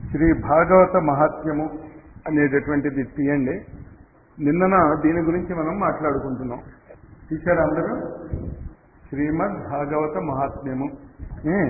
శ్రీ భాగవత మహాత్మ్యము అనేటటువంటిది తీయండి నిన్నన దీని గురించి మనం మాట్లాడుకుంటున్నాం తీశారు అందరూ శ్రీమద్ భాగవత మహాత్మ్యము ఏ?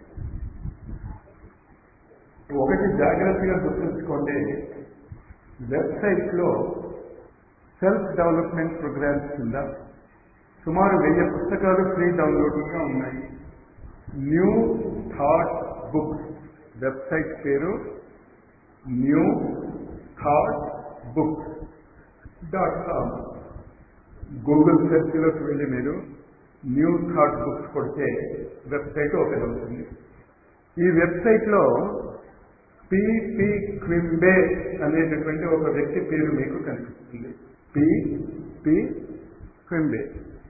ఒకటి జాగ్రత్తగా గుర్తుంచుకోండి వెబ్సైట్లో సెల్ఫ్ డెవలప్మెంట్ ప్రోగ్రామ్స్ కింద సుమారు వెయ్యి పుస్తకాలు ఫ్రీ డౌన్లోడ్గా ఉన్నాయి న్యూ థాట్ బుక్స్ వెబ్సైట్ పేరు new thought books dot com Google సెర్చ్లోకి వెళ్ళి మీరు న్యూ థాట్ బుక్స్ కొడితే వెబ్సైట్ ఓపెన్ అవుతుంది ఈ వెబ్సైట్లో పిపి క్వింబే అనేటటువంటి ఒక వ్యక్తి పేరు మీకు కనిపిస్తుంది పిపి క్వింబే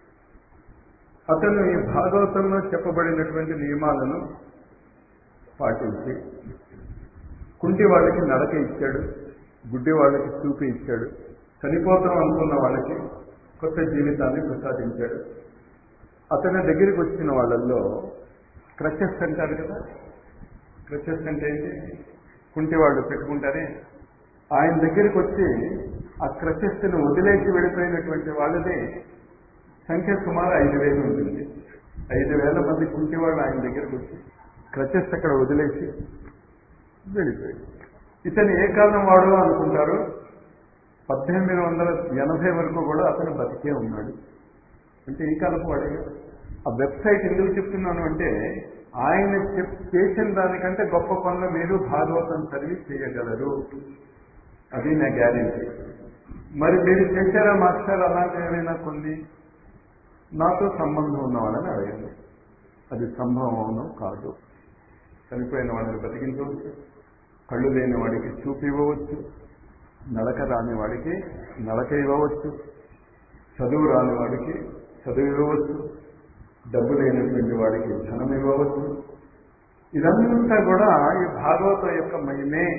అతను ఈ భాగవతంలో చెప్పబడినటువంటి నియమాలను పాటించి కుంటి వాళ్ళకి నడక ఇచ్చాడు గుడ్డి వాళ్ళకి చూపి ఇచ్చాడు చనిపోతాం అనుకున్న వాళ్ళకి కొత్త జీవితాన్ని ప్రసాదించాడు అతని దగ్గరికి వచ్చిన వాళ్ళల్లో క్రచెస్ అంటారు కదా క్రచెస్ అంటే ఏంటి కుంటి వాళ్ళు పెట్టుకుంటారే ఆయన దగ్గరికి వచ్చి ఆ క్రచెస్ని వదిలేసి వెళ్ళిపోయినటువంటి వాళ్ళదే సంఖ్య సుమారు ఐదు వేలు ఉంటుంది ఐదు వేల మంది కుంటి వాళ్ళు ఆయన దగ్గరకు వచ్చి క్రచెస్ అక్కడ వదిలేసి వెళ్ళిపోయాడు ఇతను ఏ కాలం వాడు అనుకుంటారు పద్దెనిమిది వందల ఎనభై వరకు కూడా అతను బతికే ఉన్నాడు అంటే ఈ కాలపు వాడే ఆ వెబ్సైట్ ఎందుకు చెప్తున్నాను అంటే ఆయన చెప్ చేసిన దానికంటే గొప్ప పనులు మీరు భాగవతం చదివి చేయగలరు అది నా గ్యారెంటీ మరి మీరు చేశారా మాస్టర్ అలాంటి ఏమైనా కొన్ని నాతో సంబంధం ఉన్న వాళ్ళని అడగండి అది సంభవం అవును కాదు చనిపోయిన వాడిని బతికించవచ్చు కళ్ళు లేని వాడికి చూపు ఇవ్వవచ్చు నడక రాని వాడికి నడక ఇవ్వవచ్చు చదువు రాని వాడికి చదువు ఇవ్వవచ్చు డబ్బు లేనటువంటి వాడికి ధనం ఇవ్వవచ్చు ఇదంతా కూడా ఈ భాగవతం యొక్క మహిమే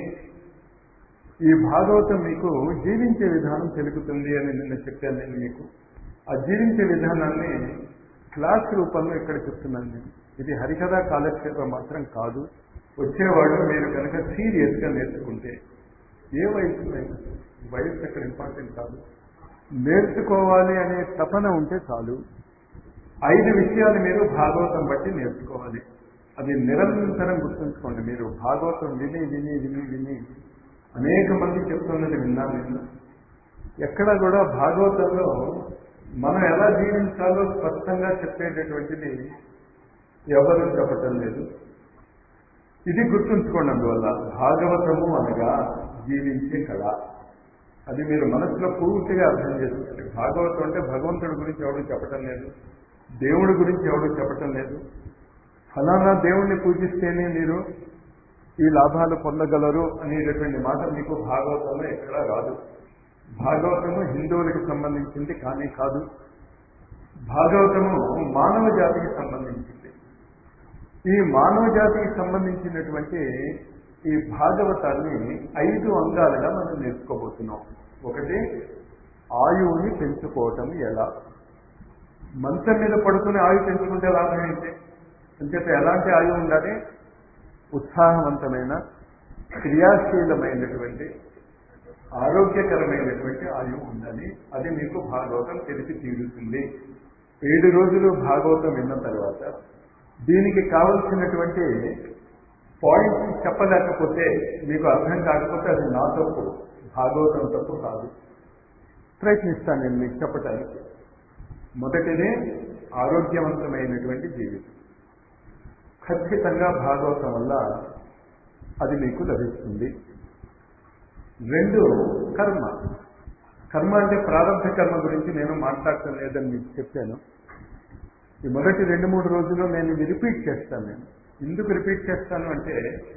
ఈ భాగవతం మీకు జీవించే విధానం తెలుపుతుంది అని నిన్న చెప్పాను నేను మీకు ఆ జీవించే విధానాన్ని క్లాస్ రూపంలో ఇక్కడ చెప్తున్నాను నేను ఇది హరికథ కాలక్షేపం మాత్రం కాదు వచ్చేవాడు మీరు కనుక సీరియస్గా నేర్చుకుంటే ఏ వయసు వయసు అక్కడ ఇంపార్టెంట్ కాదు నేర్చుకోవాలి అనే తపన ఉంటే చాలు ఐదు విషయాలు మీరు భాగవతం బట్టి నేర్చుకోవాలి అది నిరంతరం గుర్తుంచుకోండి మీరు భాగవతం విని విని విని విని అనేక మంది చెప్తున్నది విన్నాను నేను ఎక్కడ కూడా భాగవతంలో మనం ఎలా జీవించాలో స్పష్టంగా చెప్పేటటువంటిది ఎవరు చెప్పటం లేదు ఇది గుర్తుంచుకోండి అందువల్ల భాగవతము అనగా జీవించే కళ అది మీరు మనసులో పూర్తిగా అర్థం చేసుకోండి భాగవతం అంటే భగవంతుడి గురించి ఎవరు చెప్పటం లేదు దేవుడి గురించి ఎవరు చెప్పటం లేదు ఫలానా దేవుణ్ణి పూజిస్తేనే మీరు ఈ లాభాలు పొందగలరు అనేటటువంటి మాట మీకు భాగవతంలో ఎక్కడా రాదు భాగవతము హిందువులకు సంబంధించింది కానీ కాదు భాగవతము మానవ జాతికి సంబంధించింది ఈ మానవ జాతికి సంబంధించినటువంటి ఈ భాగవతాన్ని ఐదు అంగాలుగా మనం నేర్చుకోబోతున్నాం ఒకటి ఆయువుని పెంచుకోవటం ఎలా మంచం మీద పడుకుని ఆయువు పెంచుకుంటే లాభం ఏంటి అంచేత ఎలాంటి ఆయువు ఉండాలి ఉత్సాహవంతమైన క్రియాశీలమైనటువంటి ఆరోగ్యకరమైనటువంటి ఆయువు ఉండాలి అది మీకు భాగవతం తెలిసి తీరుతుంది ఏడు రోజులు భాగవతం విన్న తర్వాత దీనికి కావలసినటువంటి పాయింట్స్ చెప్పలేకపోతే మీకు అర్థం కాకపోతే అది నా తప్పు భాగవతం తప్పు కాదు ప్రయత్నిస్తాను నేను మీకు చెప్పటానికి మొదటిది ఆరోగ్యవంతమైనటువంటి జీవితం ఖచ్చితంగా భాగవతం వల్ల అది మీకు లభిస్తుంది రెండు కర్మ కర్మ అంటే ప్రారంభ కర్మ గురించి నేను మాట్లాడటం లేదని మీకు చెప్పాను ఈ మొదటి రెండు మూడు రోజుల్లో నేను ఇది రిపీట్ చేస్తాను నేను ఎందుకు రిపీట్ చేస్తాను అంటే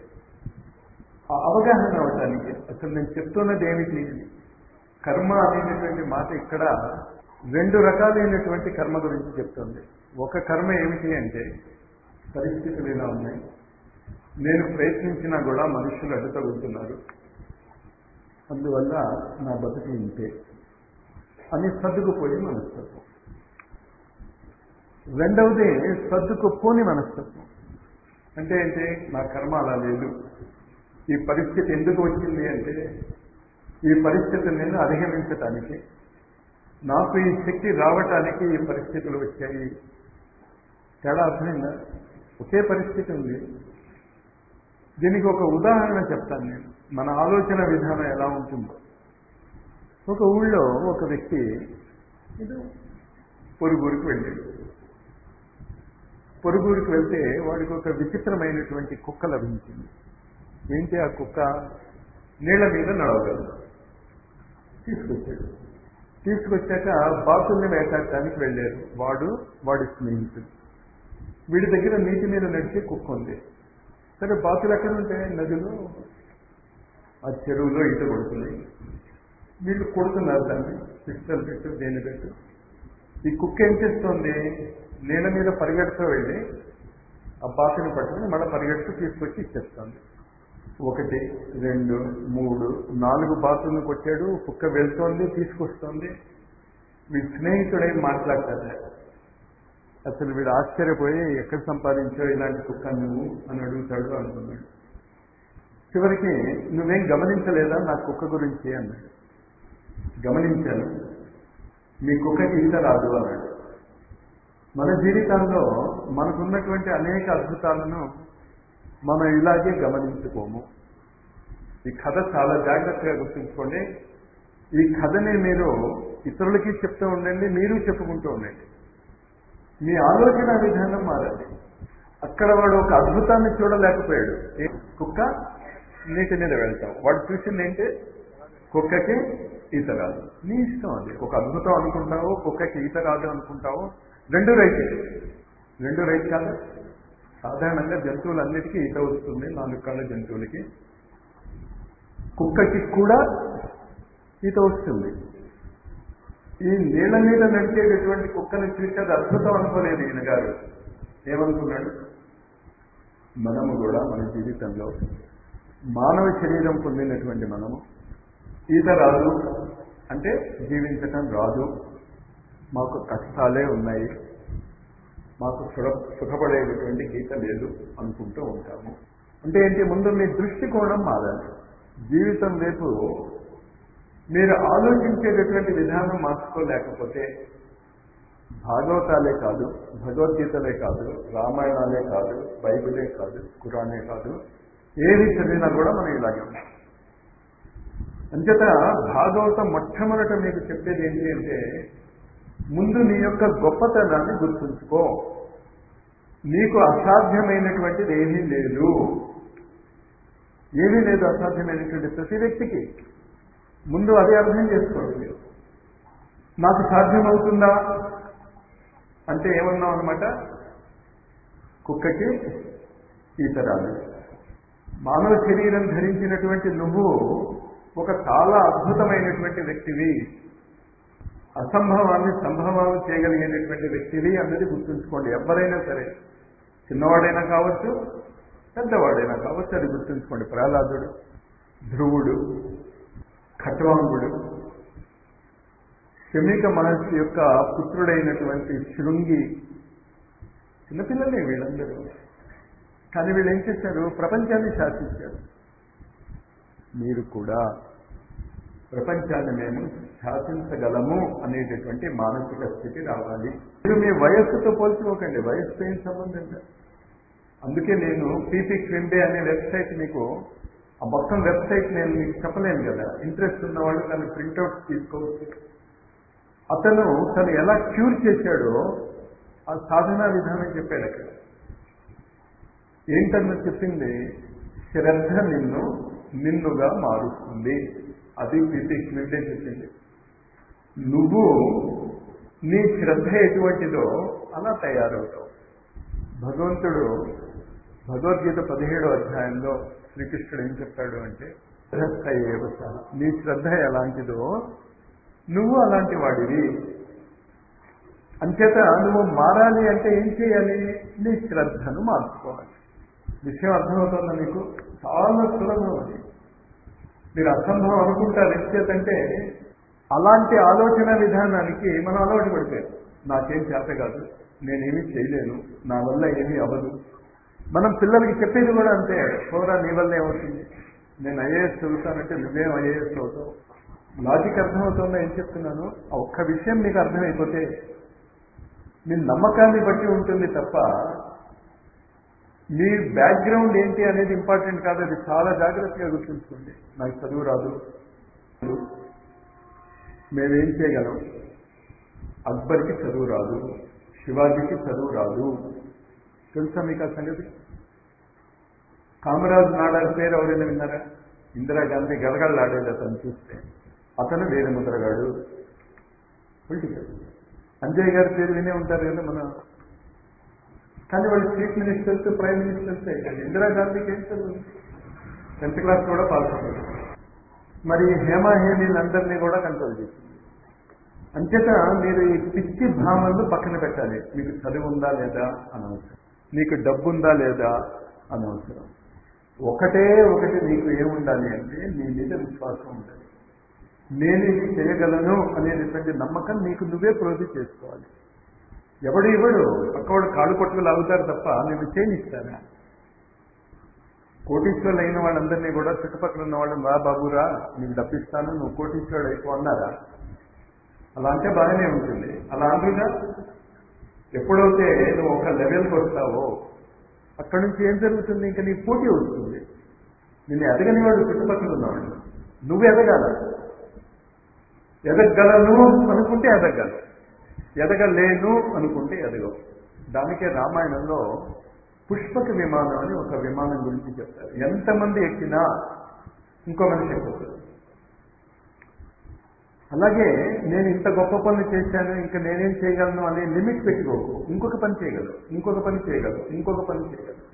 ఆ అవగాహన అవటానికి అసలు నేను చెప్తున్నది ఏమిటి కర్మ అనేటటువంటి మాట ఇక్కడ రెండు రకాలైనటువంటి కర్మ గురించి చెప్తుంది ఒక కర్మ ఏమిటి అంటే పరిస్థితులు ఇలా ఉన్నాయి నేను ప్రయత్నించినా కూడా మనుషులు అడ్డు తగులుతున్నారు అందువల్ల నా బతుకు ఇంతే అని సర్దుకుపోయి మనస్తత్వం రెండవది సర్దుకుపోని మనస్తత్వం అంటే ఏంటి నా కర్మ అలా లేదు ఈ పరిస్థితి ఎందుకు వచ్చింది అంటే ఈ పరిస్థితిని నేను అధిగమించటానికి నాకు ఈ శక్తి రావటానికి ఈ పరిస్థితులు వచ్చాయి తేడా అర్థమైందా ఒకే పరిస్థితి ఉంది దీనికి ఒక ఉదాహరణ చెప్తాను నేను మన ఆలోచన విధానం ఎలా ఉంటుందో ఒక ఊళ్ళో ఒక వ్యక్తి ఇది పొరుగురికి వెళ్ళాడు పొరుగురికి వెళ్తే వాడికి ఒక విచిత్రమైనటువంటి కుక్క లభించింది ఏంటి ఆ కుక్క నీళ్ల మీద నడవగలదు తీసుకొచ్చాడు తీసుకొచ్చాక బాతుల్ని వేటాడటానికి వెళ్ళారు వాడు వాడి స్నేహితుడు వీడి దగ్గర నీటి మీద నడిచే కుక్క ఉంది సరే బాతులు ఎక్కడ ఉంటాయి నదిలో ఆ చెరువులో ఈత కొడుతున్నాయి వీళ్ళు కొడుతున్నారు దాన్ని పిస్టల్ పెట్టు దేని పెట్టు ఈ కుక్క ఏం చేస్తుంది నీళ్ళ మీద పరిగెడుతూ వెళ్ళి ఆ బాతుని పట్టుకుని మళ్ళీ పరిగెడుతూ తీసుకొచ్చి ఇచ్చేస్తుంది ఒకటి రెండు మూడు నాలుగు బాతులను కొట్టాడు కుక్క వెళ్తోంది తీసుకొస్తోంది వీడి స్నేహితుడై మాట్లాడతాడు అసలు వీడు ఆశ్చర్యపోయి ఎక్కడ సంపాదించావు ఇలాంటి కుక్క నువ్వు అని అడుగుతాడు అనుకున్నాడు చివరికి నువ్వేం గమనించలేదా నా కుక్క గురించి అన్నాడు గమనించాను మీ కుక్కకి ఈత రాదు అన్నాడు మన జీవితాల్లో మనకున్నటువంటి అనేక అద్భుతాలను మనం ఇలాగే గమనించుకోము ఈ కథ చాలా జాగ్రత్తగా గుర్తుంచుకోండి ఈ కథని మీరు ఇతరులకి చెప్తూ ఉండండి మీరు చెప్పుకుంటూ ఉండండి మీ ఆలోచన విధానం మారాలి అక్కడ వాడు ఒక అద్భుతాన్ని చూడలేకపోయాడు ఏ కుక్క నీటి మీద వెళ్తాం వాడు చూసింది ఏంటి కుక్కకి ఈత రాదు నీ ఇష్టం అది ఒక అద్భుతం అనుకుంటావు కుక్కకి ఈత రాదు అనుకుంటావు రెండు రైతే రెండు రైతు కాదు సాధారణంగా జంతువులన్నిటికీ ఈత వస్తుంది నాలుగు కాళ్ళ జంతువులకి కుక్కకి కూడా ఈత వస్తుంది ఈ నీళ్ళ మీద నడిచేటటువంటి కుక్కని చూసి అది అద్భుతం అనుకోలేదు ఈయన గారు ఏమనుకున్నాడు మనము కూడా మన జీవితంలో మానవ శరీరం పొందినటువంటి మనము ఈత రాదు అంటే జీవించటం రాదు మాకు కష్టాలే ఉన్నాయి మాకు సుఖ సుఖపడేటటువంటి గీత లేదు అనుకుంటూ ఉంటాము అంటే ఏంటి ముందు మీ దృష్టికోణం మారాలి జీవితం వైపు మీరు ఆలోచించేటటువంటి విధానం మార్చుకోలేకపోతే భాగవతాలే కాదు భగవద్గీతలే కాదు రామాయణాలే కాదు బైబిలే కాదు కురానే కాదు ఏది చదివినా కూడా మనం ఇలాగే ఉన్నాం అంచేత భాగవతం మొట్టమొదట మీకు చెప్పేది ఏంటి అంటే ముందు నీ యొక్క గొప్పతనాన్ని గుర్తుంచుకో నీకు అసాధ్యమైనటువంటిది ఏమీ లేదు ఏమీ లేదు అసాధ్యమైనటువంటి ప్రతి వ్యక్తికి ముందు అదే అర్థం చేసుకోండి మీరు నాకు సాధ్యమవుతుందా అంటే ఏమన్నాం అనమాట కుక్కకి ఈత రాదు మానవ శరీరం ధరించినటువంటి నువ్వు ఒక చాలా అద్భుతమైనటువంటి వ్యక్తివి అసంభవాన్ని సంభవం చేయగలిగేటటువంటి వ్యక్తివి అన్నది గుర్తుంచుకోండి ఎవరైనా సరే చిన్నవాడైనా కావచ్చు పెద్దవాడైనా కావచ్చు అది గుర్తుంచుకోండి ప్రహ్లాదుడు ధ్రువుడు ఖట్వాంగుడు శమీక మహర్షి యొక్క పుత్రుడైనటువంటి శృంగి చిన్నపిల్లలే వీళ్ళందరూ కానీ వీళ్ళు ఏం చేశారు ప్రపంచాన్ని శాసించారు మీరు కూడా ప్రపంచాన్ని మేము శాసించగలము అనేటటువంటి మానసిక స్థితి రావాలి మీరు మీ వయస్సుతో పోల్చుకోకండి వయస్సుతో ఏం సంబంధం లేదు అందుకే నేను పీపీ క్వింబే అనే వెబ్సైట్ మీకు ఆ మొత్తం వెబ్సైట్ నేను మీకు చెప్పలేను కదా ఇంట్రెస్ట్ ఉన్నవాళ్ళు దాన్ని ప్రింట్అవుట్ తీసుకోవచ్చు అతను తను ఎలా క్యూర్ చేశాడో ఆ సాధనా విధానం చెప్పాడు అక్కడ ఏంటన్న చెప్పింది శ్రద్ధ నిన్ను నిన్నుగా మారుస్తుంది అది పీపీ క్వింబే చెప్పింది నువ్వు నీ శ్రద్ధ ఎటువంటిదో అలా తయారవుతావు భగవంతుడు భగవద్గీత పదిహేడో అధ్యాయంలో శ్రీకృష్ణుడు ఏం చెప్పాడు అంటే శ్రద్ధ ఏవస నీ శ్రద్ధ ఎలాంటిదో నువ్వు అలాంటి వాడివి అంచేత నువ్వు మారాలి అంటే ఏం చేయాలి నీ శ్రద్ధను మార్చుకోవాలి విషయం అర్థమవుతుందా మీకు చాలా సులభం అది మీరు అసంభవం అనుకుంటారు ఎంచేతంటే అలాంటి ఆలోచన విధానానికి మనం అలవాటు పడిపోయాం నాకేం చేత కాదు నేనేమీ చేయలేను నా వల్ల ఏమీ అవ్వదు మనం పిల్లలకి చెప్పేది కూడా అంతే పోరా నీ వల్ల ఏమవుతుంది నేను ఐఏఎస్ చదువుతానంటే నువ్వేం ఐఏఎస్ అవుతావు లాజిక్ అర్థమవుతుందా ఏం చెప్తున్నాను ఆ ఒక్క విషయం మీకు అర్థమైపోతే మీ నమ్మకాన్ని బట్టి ఉంటుంది తప్ప మీ బ్యాక్గ్రౌండ్ ఏంటి అనేది ఇంపార్టెంట్ కాదు అది చాలా జాగ్రత్తగా గుర్తుంచుకోండి నాకు చదువు రాదు మేమేం చేయగలం అక్బర్కి చదువు రాదు శివాజీకి చదువు రాదు తెలుసా మీకు ఆ సంగతి కామరాజ్ నాడార్ పేరు ఎవరైనా విన్నారా ఇందిరాగాంధీ గడగడలాడేది అతను చూస్తే అతను వేరే ముద్రగాడు పొలిటికల్ అంజయ్ గారి పేరు వినే ఉంటారు కదా మన కానీ వాళ్ళు చీఫ్ మినిస్టర్స్ ప్రైమ్ మినిస్టర్స్ అయ్యారు ఇందిరాగాంధీకి ఏం చదువు టెన్త్ క్లాస్ కూడా పాస్ అవ్వదు మరి హేమా హేమీలందరినీ కూడా కంట్రోల్ చేసింది అంచేత మీరు ఈ పిచ్చి భావనలు పక్కన పెట్టాలి మీకు చదువు ఉందా లేదా అనవసరం నీకు డబ్బు ఉందా లేదా అనవసరం ఒకటే ఒకటి నీకు ఏముండాలి అంటే నీ మీద విశ్వాసం ఉండాలి నేను ఇది చేయగలను అనేటువంటి నమ్మకం నీకు నువ్వే ప్రోధి చేసుకోవాలి ఎవడు ఇవ్వడు పక్కవాడు కాళ్ళు కొట్టుకు లాగుతారు తప్ప నేను చేయనిస్తానా కోటీశ్వరులు అయిన వాళ్ళందరినీ కూడా చుట్టుపక్కల ఉన్న వాళ్ళు రా బాబురా నీకు డబ్బిస్తాను నువ్వు కోటీశ్వరుడు అయిపో అన్నారా అలా అంటే బాగానే ఉంటుంది అలా అందుగా ఎప్పుడైతే నువ్వు ఒక లెవెల్కి వస్తావో అక్కడి నుంచి ఏం జరుగుతుంది ఇంకా నీ పోటీ వస్తుంది నిన్ను ఎదగని వాడు చుట్టుపక్కల ఉన్నవాడు నువ్వు ఎదగాల ఎదగలను అనుకుంటే ఎదగలవు ఎదగలేను అనుకుంటే ఎదగవు దానికే రామాయణంలో పుష్పక విమానం అని ఒక విమానం గురించి చెప్తారు ఎంతమంది ఎక్కినా ఇంకో మనిషి ఎక్కుతారు అలాగే నేను ఇంత గొప్ప పనులు చేశాను ఇంకా నేనేం చేయగలను అనే లిమిట్ పెట్టుకోకు ఇంకొక పని చేయగలరు ఇంకొక పని చేయగలరు ఇంకొక పని చేయగలరు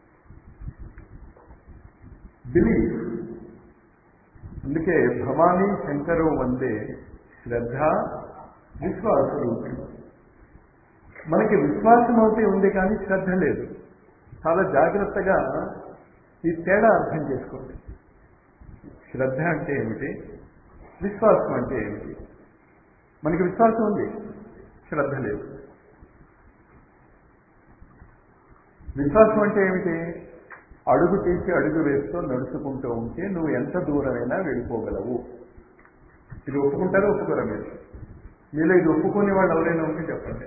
బిలీఫ్ అందుకే భవానీ శంకరు వందే శ్రద్ధ విశ్వాసరూపి మనకి విశ్వాసం అయితే ఉంది కానీ శ్రద్ధ లేదు చాలా జాగ్రత్తగా ఈ తేడా అర్థం చేసుకోండి శ్రద్ధ అంటే ఏమిటి విశ్వాసం అంటే ఏమిటి మనకి విశ్వాసం ఉంది శ్రద్ధ లేదు విశ్వాసం అంటే ఏమిటి అడుగు తీసి అడుగు వేస్తూ నడుచుకుంటూ ఉంటే నువ్వు ఎంత దూరమైనా వెళ్ళిపోగలవు ఇది ఒప్పుకుంటారో ఒప్పుకోరా మీరు మీలో ఇది ఒప్పుకునే వాళ్ళు ఎవరైనా ఉంటే చెప్పండి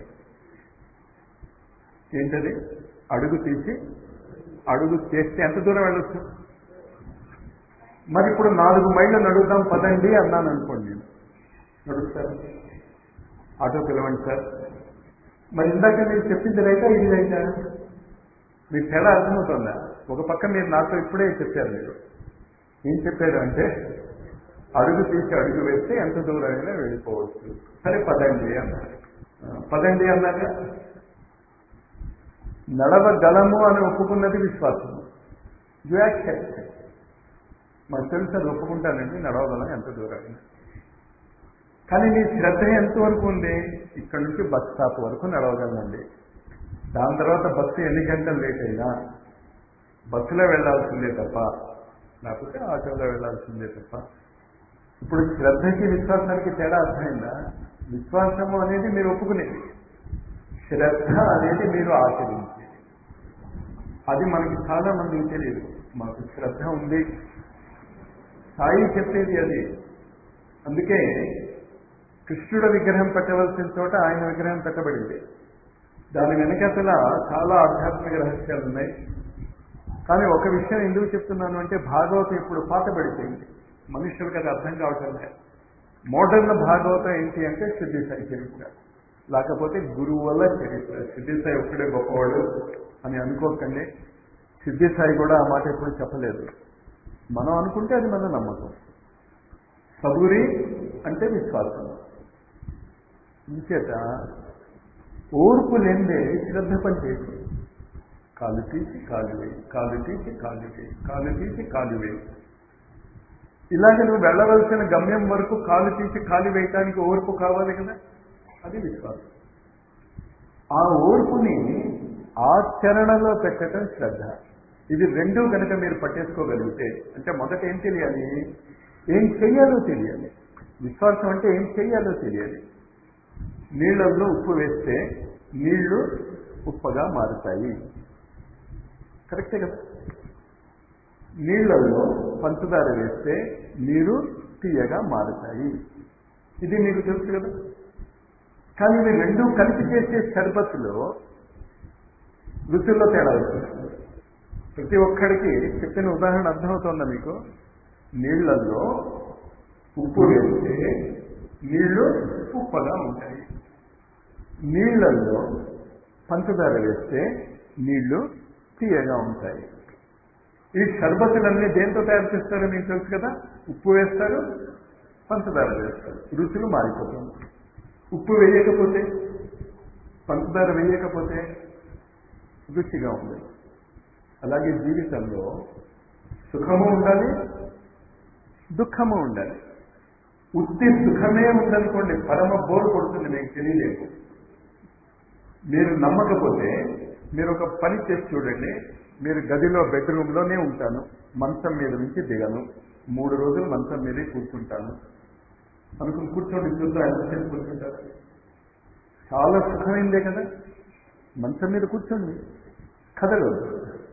ఏంటది అడుగు తీసి అడుగు చేస్తే ఎంత దూరం వెళ్ళొచ్చు మరి ఇప్పుడు నాలుగు మైళ్ళు నడుద్దాం పదండి అన్నాను అనుకోండి నేను నడుస్తారు ఆటో పిలవండి సార్ మరి ఇందాక మీరు చెప్పింది రైతా ఇది రైతా మీకు తేడా అర్థమవుతుందా ఒక పక్క మీరు నాతో ఇప్పుడే చెప్పారు మీరు ఏం చెప్పారు అంటే అడుగు తీసి అడుగు వేస్తే ఎంత దూరమైనా వెళ్ళిపోవచ్చు సరే పదండి అన్నారు పదండి అన్నాక నడవగలము అని ఒప్పుకున్నది విశ్వాసం యు యాక్సెప్ట్ మాకు తెలుసు అది ఒప్పుకుంటానండి నడవగలం ఎంత దూరమైనా కానీ మీ శ్రద్ధ ఎంతవరకు ఉంది ఇక్కడ నుంచి బస్ స్టాప్ వరకు నడవగలనండి దాని తర్వాత బస్సు ఎన్ని గంటలు లేట్ అయినా బస్సులో వెళ్లాల్సిందే తప్ప లేకపోతే ఆటోలో వెళ్లాల్సిందే తప్ప ఇప్పుడు శ్రద్ధకి విశ్వాసానికి తేడా అర్థమైందా విశ్వాసము అనేది మీరు ఒప్పుకునేది శ్రద్ధ అనేది మీరు ఆచరించేది అది మనకి చాలా మందికి తెలియదు మాకు శ్రద్ధ ఉంది సాయి చెప్పేది అది అందుకే కృష్ణుడు విగ్రహం పెట్టవలసిన చోట ఆయన విగ్రహం పెట్టబడింది దాని వెనకతల చాలా ఆధ్యాత్మిక రహస్యాలు ఉన్నాయి కానీ ఒక విషయం ఎందుకు చెప్తున్నాను అంటే భాగవతం ఇప్పుడు పాతబడిపోయింది మనుషులకు అది అర్థం కావటం లేదు మోడర్న్ భాగవతం ఏంటి అంటే సిద్ధి సాయి చరిత్ర లేకపోతే గురువు వల్ల చరిత్ర సిద్ధి సాయి ఒక్కడే గొప్పవాడు అని అనుకోకండి సిద్ధి సాయి కూడా ఆ మాట ఎప్పుడు చెప్పలేదు మనం అనుకుంటే అది మన నమ్మకం సబూరి అంటే విశ్వాసం ఇంచేత ఓర్పు లేదే శ్రద్ధ పని చేయకూడదు కాలు తీసి కాలు వేయి కాలు తీసి కాలు వేయి కాలు తీసి కాలు వేయి ఇలాగ నువ్వు వెళ్ళవలసిన గమ్యం వరకు కాలు తీసి కాలు వేయటానికి ఓర్పు కావాలి కదా అది విశ్వాసం ఆ ఓర్పుని ఆచరణలో పెట్టడం శ్రద్ధ ఇది రెండు కనుక మీరు పట్టేసుకోగలిగితే అంటే మొదట ఏం తెలియాలి ఏం చెయ్యాలో తెలియాలి విశ్వాసం అంటే ఏం చెయ్యాలో తెలియాలి నీళ్ళల్లో ఉప్పు వేస్తే నీళ్లు ఉప్పగా మారుతాయి కరెక్టే కదా నీళ్లలో పంచదార వేస్తే నీరు తీయగా మారుతాయి ఇది మీకు తెలుసు కదా కానీ ఇవి రెండు కలిపి చేసే షర్బత్తులో రుచుల్లో తేడా వచ్చేస్తుంది ప్రతి ఒక్కడికి చెప్పిన ఉదాహరణ అర్థమవుతుందా మీకు నీళ్లలో ఉప్పు వేస్తే నీళ్లు ఉప్పగా ఉంటాయి నీళ్లలో పంచదార వేస్తే నీళ్లు తీయగా ఉంటాయి ఈ షర్బతులన్నీ దేంతో తయారు చేస్తారో మీకు తెలుసు కదా ఉప్పు వేస్తారు పంచదార వేస్తారు రుచులు మారిపోతుంది ఉప్పు వేయకపోతే పంచదార వేయకపోతే రుచిగా ఉంది అలాగే జీవితంలో సుఖము ఉండాలి దుఃఖము ఉండాలి ఉత్తి సుఖమే ఉందనుకోండి పరమ బోరు కొడుతుంది మీకు తెలియలేదు మీరు నమ్మకపోతే మీరు ఒక పని చేసి చూడండి మీరు గదిలో బెడ్రూమ్లోనే ఉంటాను మంచం మీద నుంచి దిగను మూడు రోజులు మంచం మీదే కూర్చుంటాను అనుకుని కూర్చోండి చూద్దాం ఎంతసేపు కూర్చుంటారు చాలా సుఖమైందే కదా మంచం మీద కూర్చోండి కదలొద్దు